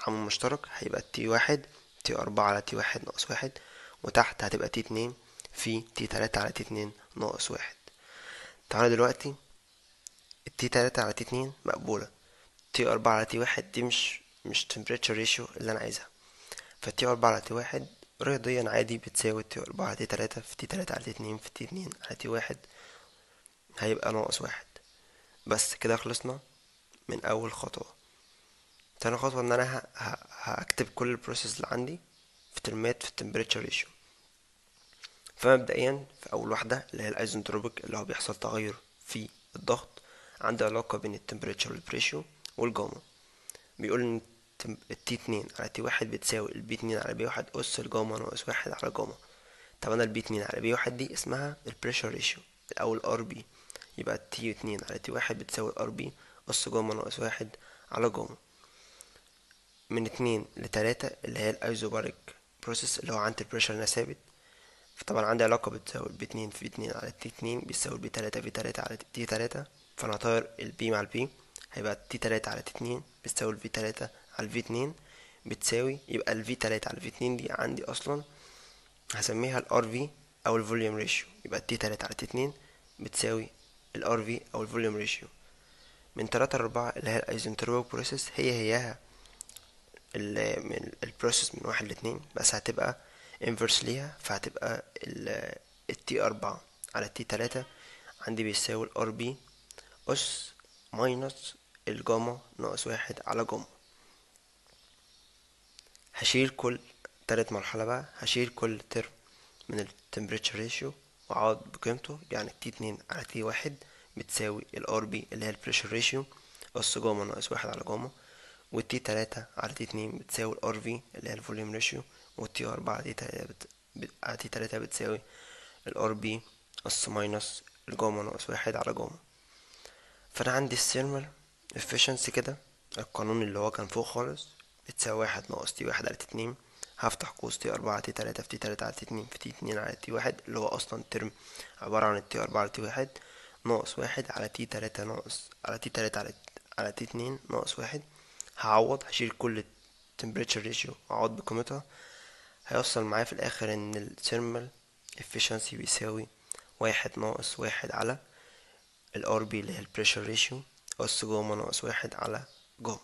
عامل مشترك هيبقى تي واحد تي أربعة على تي واحد ناقص واحد وتحت هتبقى تي اتنين في تي تلاتة على تي اتنين ناقص واحد تعالى دلوقتي التي تلاتة على تي اتنين مقبولة تي أربعة على تي واحد دي مش مش temperature ratio اللي أنا عايزها فالتي أربعة على تي واحد رياضيا عادي بتساوي تي أربعة على تي تلاتة في تي تلاتة على تي اتنين في تي اتنين على تي واحد هيبقى ناقص واحد بس كده خلصنا من أول خطوة تاني خطوة إن أنا ه- ه- هكتب كل البروسيس اللي عندي في ترمات في التمبريتشر ريشيو فمبدئيا في أول واحدة اللي هي الأيزنتروبيك اللي هو بيحصل تغير في الضغط عندي علاقة بين التمبريتشر والبريشيو والجاما بيقول إن التي اتنين على تي واحد بتساوي البي اتنين على بي واحد أس الجاما ناقص واحد على جاما طب أنا البي اتنين على بي واحد دي اسمها البريشر ريشيو أو الار بي يبقى التي اتنين على تي واحد بتساوي الار بي أس جاما ناقص واحد على جاما من اتنين لتلاتة اللي هي الايزوباريك بروسيس اللي هو عند البريشر هنا ثابت فطبعا عندي علاقة بتساوي البي اتنين في اتنين على تي اتنين بيساوي البي تلاتة في تلاتة على تي تلاتة فانا هطير البي مع البي هيبقى تي تلاتة على تي اتنين بتساوي الفي تلاتة على الفي اتنين بتساوي يبقى الفي تلاتة على الفي اتنين دي عندي اصلا هسميها الار في او الفوليوم ريشيو يبقى تي تلاتة على تي اتنين بتساوي الار في او الفوليوم ريشيو من تلاتة لأربعة اللي هي الايزنتروبيك بروسيس هي هياها ال- من البروسيس من واحد لاتنين بس هتبقى انفرس ليها فهتبقى ال التي أربعة على التي تلاتة عندي بيساوي الار بي أس ماينس الجاما ناقص واحد على جاما هشيل كل تالت مرحلة بقى هشيل كل ترم من التمبريتشر ريشيو وأعوض بقيمته يعني تي اتنين على تي واحد بتساوي الار بي اللي هي البريشر ريشيو أس جاما ناقص واحد على جاما والتي تلاتة على تي اتنين بتساوي الار في اللي هي الفوليوم ريشيو والتي أربعة على تي تلاتة بت... بت... على تي تلاتة بتساوي الار بي أس ماينس الجاما ناقص واحد على جاما فأنا عندي الثيرمال efficiency كده القانون اللي هو كان فوق خالص بتساوي واحد ناقص تي واحد على تي اتنين هفتح قوس تي أربعة على تي تلاتة في تي تلاتة على تي اتنين في تي اتنين على تي واحد اللي هو أصلا ترم عبارة عن التي أربعة على تي واحد ناقص واحد على تي تلاتة ناقص على تي تلاتة على على تي اتنين ناقص واحد هعوض هشيل كل temperature ratio واعوض بقيمتها هيوصل معايا في الآخر إن ال thermal efficiency بيساوي واحد ناقص واحد على ال RB اللي هي ال pressure ratio أس جاما ناقص واحد على جاما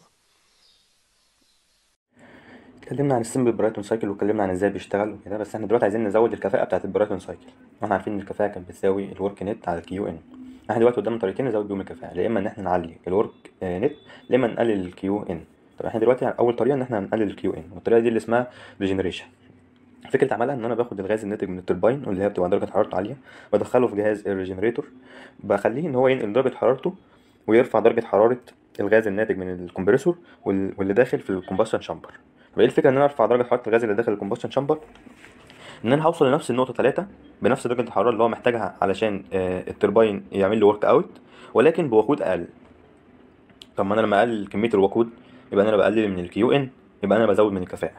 اتكلمنا عن السمبل برايتون سايكل واتكلمنا عن ازاي بيشتغل وكده بس احنا دلوقتي عايزين نزود الكفاءة بتاعة البرايتون سايكل واحنا عارفين ان الكفاءة كانت بتساوي الورك نت على الكيو ان احنا دلوقتي قدامنا طريقتين نزود بيهم الكفاءة يا اما ان احنا نعلي الورك نت يا اما نقلل الكيو ان طب احنا دلوقتي اول طريقة ان احنا نقلل الكيو ان والطريقة دي اللي اسمها ريجنريشن فكرة عملها ان انا باخد الغاز الناتج من التربين واللي هي بتبقى درجة حرارته عالية بدخله في جهاز الريجنريتور بخليه ان هو ينقل درجة حرارته ويرفع درجة حرارة الغاز الناتج من الكمبريسور وال- واللي داخل في الكومبشن شامبر طب ايه الفكرة ان انا ارفع درجة حرارة الغاز اللي داخل الكومبشن شامبر ان انا هوصل لنفس النقطة 3 بنفس درجة الحرارة اللي هو محتاجها علشان آه، التربين يعمل لي ورك اوت ولكن بوقود اقل طب ما انا لما اقلل كمية الوقود يبقى انا بقلل من الكيو ان يبقى انا بزود من الكفاءة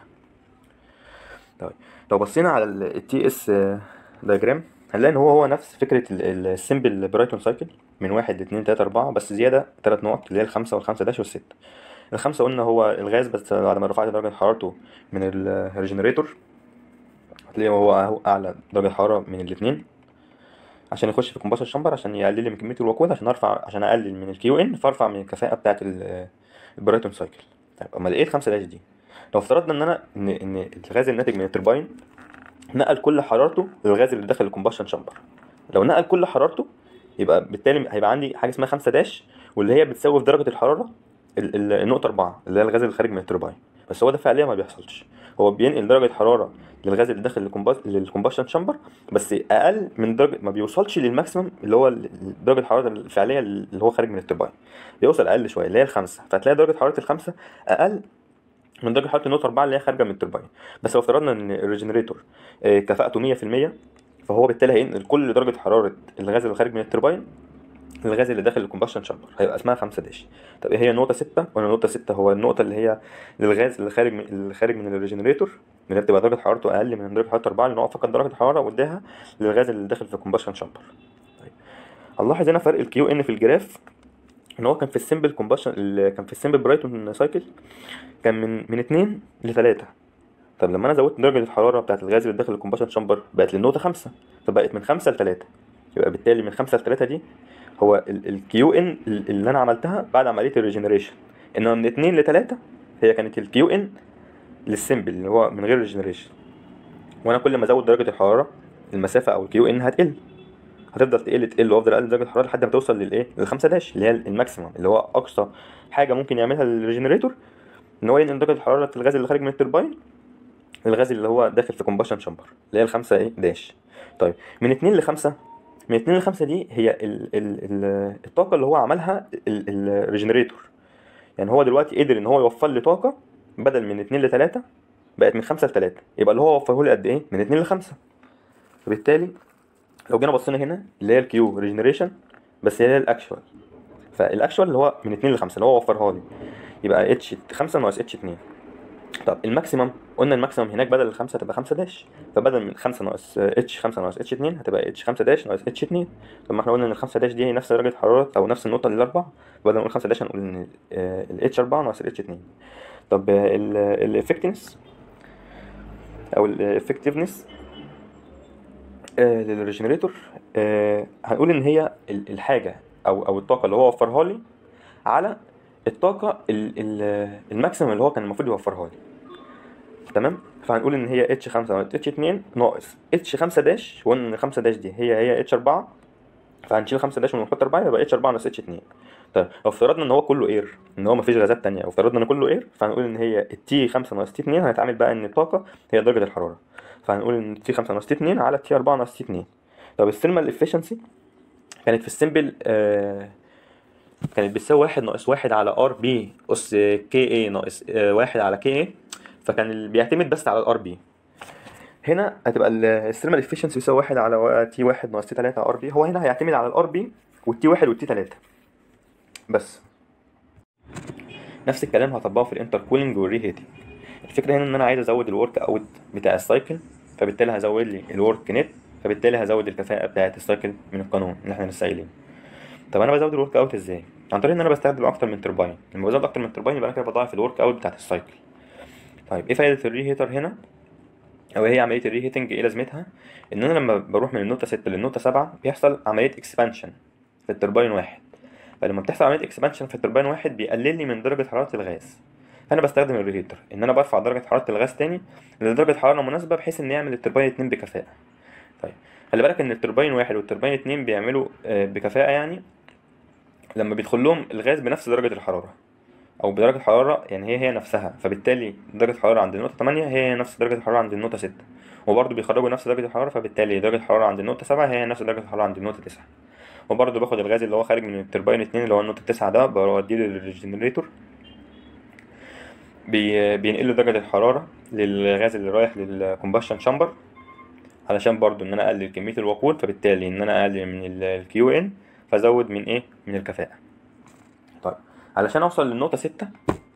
طيب لو بصينا على التي اس دايجرام هنلاقي ان هو هو نفس فكرة السمبل برايتون سايكل من واحد لاتنين تلاتة أربعة بس زيادة تلات نقط اللي هي الخمسة والخمسة داش والستة الخمسة قلنا هو الغاز بس بعد ما رفعت درجة حرارته من الريجنريتور هتلاقيه هو هو أعلى درجة حرارة من الاتنين عشان يخش في الكومباشن شامبر عشان يقلل لي من كمية الوقود عشان ارفع عشان اقلل من الكيو ان فارفع من الكفاءة بتاعة ال- البرايتون سايكل طيب اما ايه الخمسة داش دي لو افترضنا ان انا ان ان الغاز الناتج من التربين نقل كل حرارته للغاز اللي داخل الكومباشن شامبر لو نقل كل حرارته يبقى بالتالي هيبقى عندي حاجه اسمها 5 داش واللي هي بتساوي في درجه الحراره ال- ال- النقطه 4 اللي هي الغاز اللي خارج من التربين بس هو ده فعليا ما بيحصلش هو بينقل درجه حراره للغاز اللي داخل الكومباس- للكومباشن شامبر بس اقل من درجه ما بيوصلش للماكسيمم اللي هو ال- درجه الحراره الفعليه اللي هو خارج من التربين بيوصل اقل شويه اللي هي الخمسه فهتلاقي درجه حراره الخمسه اقل من درجه حراره النقطه 4 اللي هي خارجه من التربين بس لو افترضنا ان الريجنريتور آه، كفاءته 100% فهو بالتالي هينقل كل درجه حراره الغاز اللي خارج من التربين الغاز اللي داخل الكومباشن شامبر هيبقى اسمها 5 داش طب ايه هي النقطه 6 وانا النقطه 6 هو النقطه اللي هي للغاز اللي خارج من اللي خارج من الريجنريتور اللي هي بتبقى درجه حرارته اقل من درجه حراره 4 لان هو فقد درجه الحراره واداها للغاز اللي داخل في الكومباشن شامبر طيب هنلاحظ هنا فرق الكيو ان في الجراف ان هو كان في السمبل كومباشن كان في السمبل برايتون سايكل كان من من اتنين لتلاتة طب لما انا زودت درجة الحرارة بتاعة الغاز اللي داخل الكومباشن شامبر بقت للنقطة خمسة فبقت من خمسة لتلاتة يبقى بالتالي من خمسة لتلاتة دي هو الكيو ان اللي انا عملتها بعد عملية الريجنريشن انما من اتنين لتلاتة هي كانت الكيو ان للسمبل اللي هو من غير ريجنريشن وانا كل ما ازود درجة الحرارة المسافة او الكيو ان هتقل هتفضل تقل تقل وافضل اقلل درجه الحراره لحد ما توصل للايه للخمسة داش اللي هي الماكسيمم اللي هو اقصى حاجه ممكن يعملها الريجنريتور ان هو ينقل درجه الحراره الغاز اللي خارج من التربين الغاز اللي هو داخل في كومباشن شامبر اللي هي الخمسة ايه داش طيب من اتنين لخمسة من اتنين لخمسة دي هي ال ال ال الطاقة اللي هو عملها الريجنريتور يعني هو دلوقتي قدر ان هو يوفر لي طاقة بدل من اتنين لتلاتة بقت من خمسة لتلاتة يبقى اللي هو وفره لي قد ايه من اتنين لخمسة فبالتالي لو جينا بصينا هنا اللي هي الكيو ريجنريشن بس هي الاكشوال فالاكشوال اللي هو من 2 ل 5 اللي هو وفرها لي يبقى اتش 5 ناقص اتش 2 طب الماكسيمم قلنا الماكسيمم هناك بدل الخمسة هتبقى 5 داش فبدل من 5 ناقص اتش 5 ناقص اتش 2 هتبقى اتش 5 داش ناقص اتش 2 طب ما احنا قلنا ان ال 5 داش دي هي نفس درجة حرارة او نفس النقطة للأربعة بدل ما نقول 5 داش هنقول ان الاتش 4 ناقص الاتش 2 طب الافكتنس او الافكتفنس آه للريجنريتور آه هنقول ان هي الحاجه او او الطاقه اللي هو وفرها لي على الطاقه الماكسيمم اللي هو كان المفروض يوفرها لي تمام فهنقول ان هي اتش 5 ناقص اتش 2 ناقص اتش 5 داش وقلنا ان 5 داش دي هي هي اتش 4 فهنشيل 5 داش ونحط 4 يبقى اتش 4 ناقص اتش 2 طيب لو افترضنا ان هو كله اير ان هو مفيش غازات تانية او افترضنا ان كله اير فهنقول ان هي التي 5 ناقص تي 2 هنتعامل بقى ان الطاقه هي درجه الحراره فهنقول ان تي 5 ناقص تي 2 على تي 4 ناقص تي 2 طب الثيرمال افشنسي كانت في السمبل آه كانت بتساوي واحد ناقص واحد على ار بي اس كي اي ناقص آه واحد على كي اي فكان بيعتمد بس على الار بي هنا هتبقى الثيرمال افشنسي بيساوي واحد على تي واحد ناقص تي 3 ار بي هو هنا هيعتمد على الار بي والتي واحد والتي 3 بس نفس الكلام هطبقه في الانتر كولينج والري هيتنج الفكره هنا ان انا عايز ازود الورك اوت بتاع السايكل فبالتالي هزود لي الورك نت فبالتالي هزود الكفاءه بتاعه السايكل من القانون اللي احنا لسه قايلين طب انا بزود الورك اوت ازاي عن طريق ان انا بستخدم اكتر من ترباين لما بزود اكتر من ترباين يبقى انا كده بضاعف الورك اوت بتاعه السايكل طيب ايه فايده الري هيتر هنا او هي عمليه الري هيتنج ايه لازمتها ان انا لما بروح من النقطه 6 للنقطه 7 بيحصل عمليه اكسبانشن في الترباين واحد فلما بتحصل عمليه اكسبانشن في الترباين واحد بيقلل لي من درجه حراره الغاز فانا بستخدم الريهيتر ان انا برفع درجه حراره الغاز تاني لدرجه حراره مناسبه بحيث ان يعمل الترباين اتنين بكفاءه طيب خلي بالك ان الترباين واحد والترباين اتنين بيعملوا بكفاءه يعني لما بيدخل لهم الغاز بنفس درجه الحراره او بدرجه حراره يعني هي هي نفسها فبالتالي درجه الحراره عند النقطه 8 هي هي نفس درجه الحراره عند النقطه 6 وبرضه بيخرجوا نفس درجه الحراره فبالتالي درجه الحراره عند النقطه 7 هي نفس درجه الحراره عند النقطه 9 وبرضه باخد الغاز اللي هو خارج من الترباين اتنين اللي هو النقطة تسعة ده بوديه للريجنريتور بي بينقل درجة الحرارة للغاز اللي رايح للكومباشن شامبر علشان برضو ان انا اقلل كمية الوقود فبالتالي ان انا اقلل من الكيو ان فازود من ايه من الكفاءة طيب علشان اوصل للنقطة ستة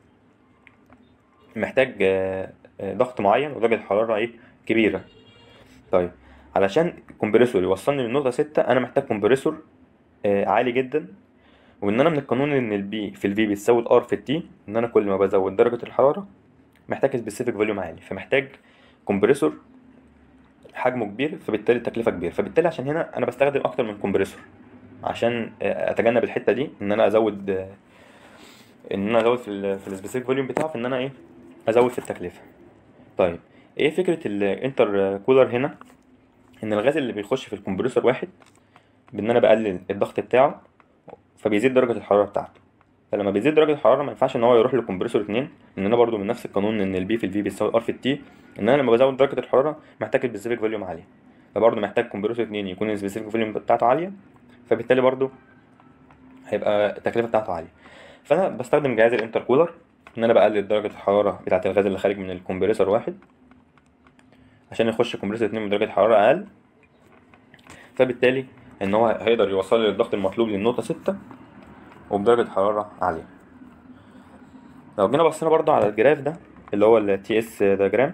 محتاج ضغط معين ودرجة حرارة ايه كبيرة طيب علشان الكمبريسور يوصلني للنقطة ستة أنا محتاج كمبريسور آه عالي جدا وإن أنا من القانون إن البي في الفي بتساوي الآر في التي إن أنا كل ما بزود درجة الحرارة محتاج سبيسيفيك فوليوم عالي فمحتاج كمبريسور حجمه كبير فبالتالي التكلفة كبيرة فبالتالي عشان هنا أنا بستخدم أكتر من كمبريسور عشان آه أتجنب الحتة دي إن أنا أزود آه إن أنا أزود في ال في السبيسيفيك فوليوم بتاعه في إن أنا إيه أزود في التكلفة طيب إيه فكرة الانتر كولر هنا ان الغاز اللي بيخش في الكمبريسور واحد بان انا بقلل الضغط بتاعه فبيزيد درجه الحراره بتاعته فلما بيزيد درجه الحراره ما ينفعش ان هو يروح لكمبريسور اتنين ان انا برضو من نفس القانون ان البي في الفي بيساوي ار في التي ان انا لما بزود درجه الحراره محتاج سبيسيفيك فوليوم عاليه فبرضو محتاج كمبريسور اتنين يكون السبيسيفيك فوليوم بتاعته عاليه فبالتالي برضو هيبقى التكلفه بتاعته عاليه فانا بستخدم جهاز الانتر كولر ان انا بقلل درجه الحراره بتاعه الغاز اللي خارج من الكمبريسور واحد عشان يخش كومبريسور اتنين بدرجة حرارة أقل فبالتالي إن هو هيقدر يوصل لي الضغط المطلوب للنقطة ستة وبدرجة حرارة عالية لو جينا بصينا برضو على الجراف ده اللي هو ال TS diagram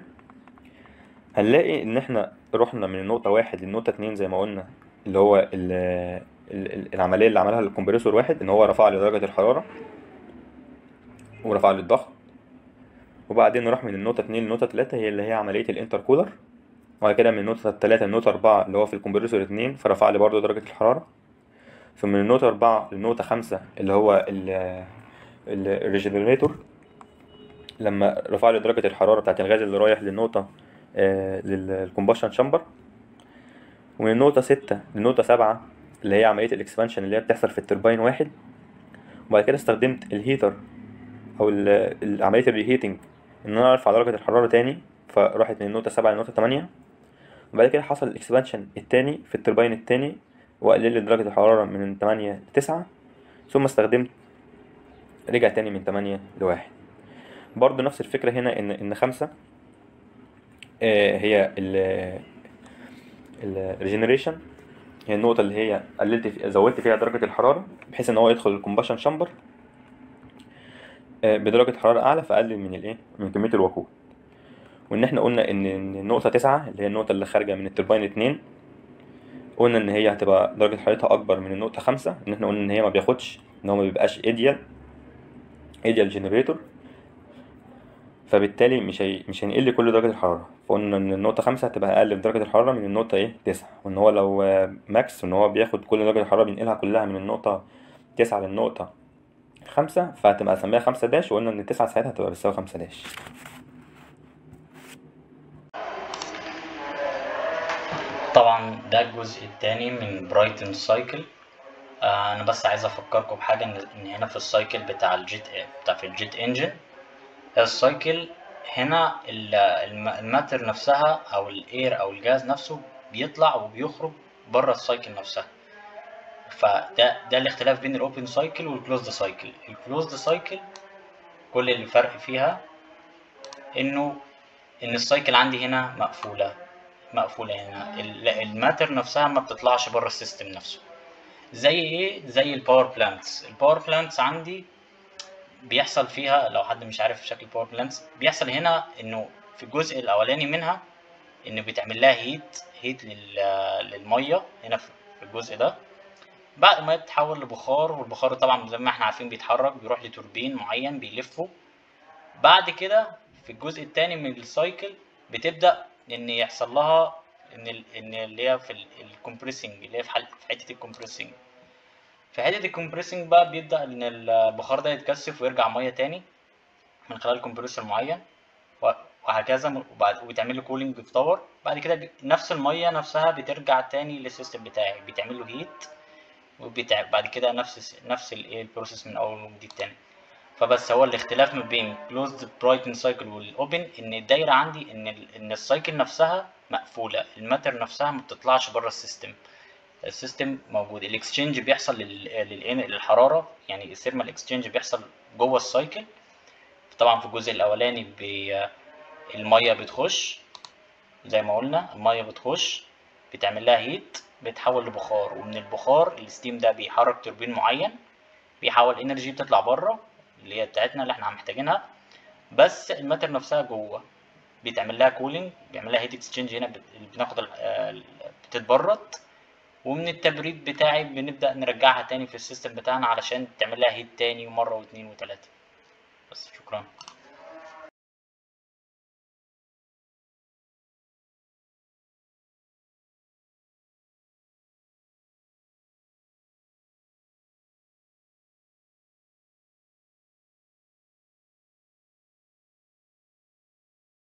هنلاقي إن إحنا رحنا من النقطة واحد للنقطة اتنين زي ما قلنا اللي هو ال ال- ال- العمليه اللي عملها الكمبريسور واحد ان هو رفع لي درجه الحراره ورفع لي الضغط وبعدين راح من النقطه 2 للنقطه 3 هي اللي هي عمليه الانتركولر وبعد كده من النقطه 3 للنقطه 4 اللي هو في الكمبريسور 2 فرفع لي برضه درجه الحراره ثم من النقطه 4 للنقطه 5 اللي هو الريجنريتور لما رفع لي درجه الحراره بتاعت الغاز اللي رايح للنقطه للكومبشن شامبر ومن النقطة ستة للنقطة سبعة اللي هي عملية الإكسبانشن اللي هي بتحصل في التربين واحد وبعد كده استخدمت الهيتر أو ال- ال- عملية الريهيتنج إن أنا أرفع درجة الحرارة تاني فراحت من النقطة سبعة للنقطة تمانية وبعد كده حصل الإكسبانشن التاني في التربين التاني وقلل لي درجة الحرارة من تمانية لتسعة ثم استخدمت رجع تاني من تمانية لواحد برضه نفس الفكرة هنا إن إن خمسة آه، هي ال الريجنريشن هي النقطة اللي هي قللت في زودت فيها درجة الحرارة بحيث ان هو يدخل الكومباشن شامبر بدرجة حرارة أعلى فأقلل من الإيه؟ من كمية الوقود وإن إحنا قلنا إن إن النقطة تسعة اللي هي النقطة اللي خارجة من التربين اتنين قلنا إن هي هتبقى درجة حرارتها أكبر من النقطة خمسة إن إحنا قلنا إن هي ما بياخدش إن هو ما بيبقاش إيديال إيديال جنريتور فبالتالي مش هي... مش هينقل لي كل درجة الحرارة فقلنا إن النقطة خمسة هتبقى أقل في درجة الحرارة من النقطة إيه تسعة وإن هو لو آه، ماكس إن هو بياخد كل درجة الحرارة بينقلها كلها من النقطة تسعة للنقطة خمسة فهتبقى أسميها خمسة داش وقلنا إن التسعة ساعتها هتبقى بتساوي خمسة داش طبعا ده الجزء التاني من برايتن سايكل آه انا بس عايز افكركم بحاجه ان إن هنا في السايكل بتاع الجيت بتاع في الجيت انجن السايكل هنا ال- الم- الماتر نفسها او الاير او الجاز نفسه بيطلع وبيخرج بره السايكل نفسها فده ده الاختلاف بين الاوبن سايكل والكلوزد سايكل الكلوزد سايكل كل اللي فرق فيها انه ان السايكل عندي هنا مقفوله مقفوله هنا ال- الماتر نفسها ما بتطلعش بره السيستم نفسه زي ايه زي الباور بلانتس الباور بلانتس عندي بيحصل فيها لو حد مش عارف شكل الباور بلانتس بيحصل هنا انه في الجزء الاولاني منها انه بيتعمل لها هيت هيت لل- للميه هنا في في الجزء ده بعد ما بتتحول لبخار والبخار طبعا زي ما احنا عارفين بيتحرك بيروح لتوربين معين بيلفه بعد كده في الجزء الثاني من السايكل بتبدا ان يحصل لها ان ال- ان اللي هي في الكompressing اللي هي في حل- في حته الكompressing في حته الكompressing بقى بيبدا ان البخار ده يتكثف ويرجع ميه تاني من خلال كومبريسور معين و- وهكذا وبعد وبيتعمل له كولينج في تاور بعد كده بي- نفس الميه نفسها بترجع تاني للسيستم بتاعي بيتعمل له هيت وبتاع بعد كده نفس الس- نفس الايه البروسيس من اول وجديد تاني فبس هو الاختلاف ما بين closed برايتن سايكل والاوبن ان الدايره عندي ان ال ان السايكل نفسها مقفوله الماتر نفسها ما بتطلعش بره السيستم السيستم موجود الاكسشينج بيحصل لل- لل- للحراره يعني الثيرمال اكسشينج بيحصل جوه السايكل طبعا في الجزء الاولاني بي الميه بتخش زي ما قلنا الميه بتخش بتعمل لها هيت بتحول لبخار ومن البخار الستيم ده بيحرك توربين معين بيحول انرجي بتطلع بره اللي هي بتاعتنا اللي احنا محتاجينها بس الماتر نفسها جوه بيتعمل لها كولينج بيعمل لها هيت اكسشينج هنا بت- بناخد ال- ال- بتتبرد ومن التبريد بتاعي بنبدأ نرجعها تاني في السيستم بتاعنا علشان تعمل لها هيت تاني ومرة واتنين وتلاتة بس شكرا